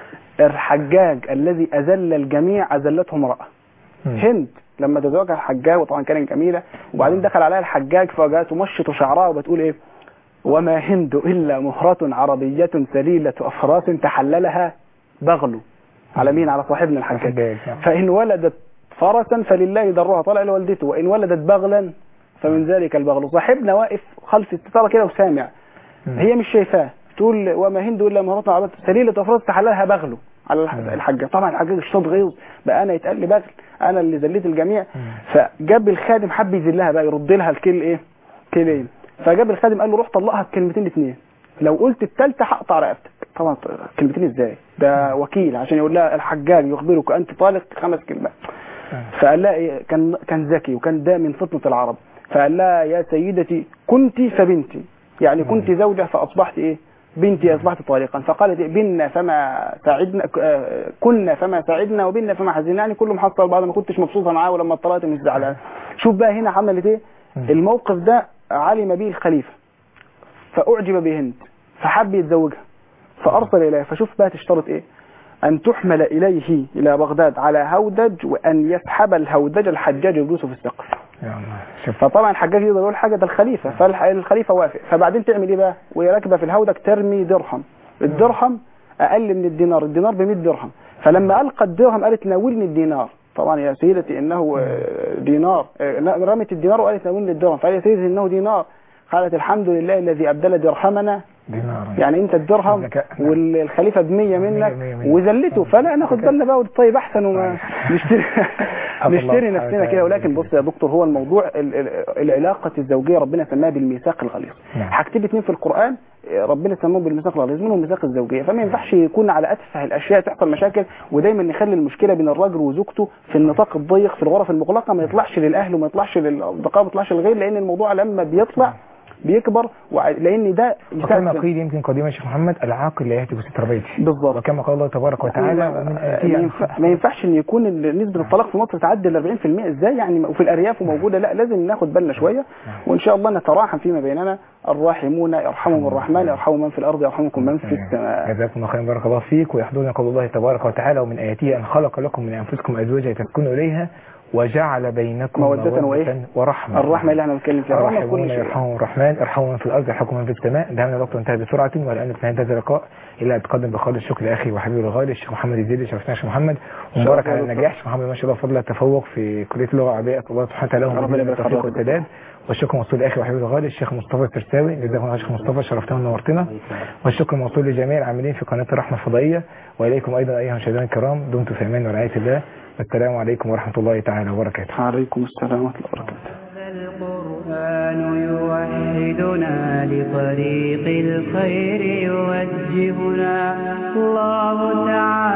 الحجاج الذي اذل الجميع اذلته امراه هند لما تزوجها الحجاج وطبعا كانت جميله وبعدين دخل عليها الحجاج فجاءت تمشط شعرها وبتقول ايه وما هند الا مهره عربيه سليله افراس تحللها بغل على مين على صاحبنا الحجاج الحجاج، نعم. فان ولدت فرسا فلله درها طالع لوالدته وان ولدت بغلا فمن ذلك البغل صاحبنا واقف خلف الستاره كده وسامع هي مش شايفاه تقول وما هند الا مهره عربيه سليله افراس تحللها بغله على الح- الحجاج طبعا الحجاج اشتاط غيظ بقى انا يتقال لي بغل انا اللي ذليت الجميع فجاب الخادم حب يذلها بقى يرد لها الكل ايه كلين فجاب الخادم قال له روح طلقها بكلمتين اتنين لو قلت التالتة هقطع رقبتك طبعا كلمتين ازاي ده وكيل عشان يقول لها الحجاج يخبرك انت طالق خمس كلمات فقال لها إيه كان كان ذكي وكان ده من فطنة العرب فقال لها يا سيدتي كنت فبنتي يعني كنت زوجة فأصبحت إيه بنتي أصبحت طالقا فقالت إيه بنا فما ساعدنا آه، كنا فما ساعدنا وبنا فما حزنا يعني كله محصل بعض ما كنتش مبسوطة معاه ولما اطلعت مش زعلان شوف بقى هنا عملت إيه الموقف ده علم به الخليفة فأعجب بهند فحب يتزوجها فأرسل إليها فشوف بقى تشترط إيه أن تحمل إليه إلى بغداد على هودج وأن يسحب الهودج الحجاج يجلسه في السقف يا الله شوف فطبعا الحجاج يقدر يقول حاجه ده الخليفه فالخليفه وافق فبعدين تعمل ايه بقى وهي راكبه في الهودج ترمي درهم الدرهم اقل من الدينار الدينار ب 100 درهم فلما القى الدرهم قالت ناولني الدينار طبعا يا سيدتي انه آه، دينار آه، لا، رمت الدينار وقالت ناولني الدرهم فقال يا سيدتي انه دينار قالت الحمد لله الذي ابدل درهمنا دينار يعني انت الدرهم ذكاء. والخليفه ب 100 منك مية- مية- مية. وذلته فلا ناخد بالنا بقى طيب احسن وما نشتري عفى الله نشتري سبحانه نفسنا كده وتعالى. ولكن بص يا دكتور هو الموضوع ال- ال- العلاقه الزوجيه ربنا سماها بالميثاق الغليظ نعم. حاجتين اتنين في القران ربنا سموهم بالميثاق الغليظ منهم ميثاق الزوجيه فما ينفعش يكون على اتفه الاشياء تحصل مشاكل ودايما نخلي المشكله بين الراجل وزوجته في النطاق الضيق في الغرف المغلقه ما يطلعش للاهل وما يطلعش للاصدقاء وما يطلعش للغير لان الموضوع لما بيطلع بيكبر وع- لان ده وكما يساعد- قيل يمكن قديما يا شيخ محمد العاقل لا يهتك في تربيته بالظبط وكما قال الله تبارك وتعالى ومن ما آتيه ينفع- ما ينفعش ان يكون ال- نسبه الطلاق في مصر تعدي ال 40% ازاي يعني وفي الارياف وموجوده لا لازم ناخد بالنا شويه وان شاء الله نتراحم فيما بيننا الراحمون يرحمهم الرحمن يرحم من في الارض يرحمكم من في السماء جزاكم الله خيرا بارك الله فيك ويحضرنا قول الله تبارك وتعالى ومن آياته أن خلق لكم من أنفسكم أزواجا تسكنوا إليها وجعل بينكم مودة وإيه؟ ورحمة الرحمه اللي احنا بنتكلم فيها الرحمه في الراحمون كل شيء يرحمهم الرحمن ارحموا من في الارض يرحمكم من في السماء دعنا الوقت انتهى بسرعه والان في نهايه هذا اللقاء الا اتقدم بخالص الشكر لاخي وحبيبي الغالي الشيخ محمد الزيدي شرفتنا يا شيخ محمد ومبارك على النجاح شيخ محمد ما شاء الله فضل التفوق في كليه اللغه العربيه اسال الله سبحانه وتعالى لهم ربنا مزيد من يبارك التوفيق حضرتك. والسداد والشكر موصول لاخي وحبيبي الغالي الشيخ مصطفى السرساوي جزاكم الله شيخ مصطفى شرفتنا ونورتنا والشكر موصول لجميع العاملين في قناه الرحمه الفضائيه واليكم ايضا ايها المشاهدين الكرام دمتم في امان ورعايه الله والسلام عليكم ورحمه الله تعالى وبركاته عليكم السلام ورحمه الله وبركاته القرآن يوحدنا لطريق الخير يوجهنا الله تعالى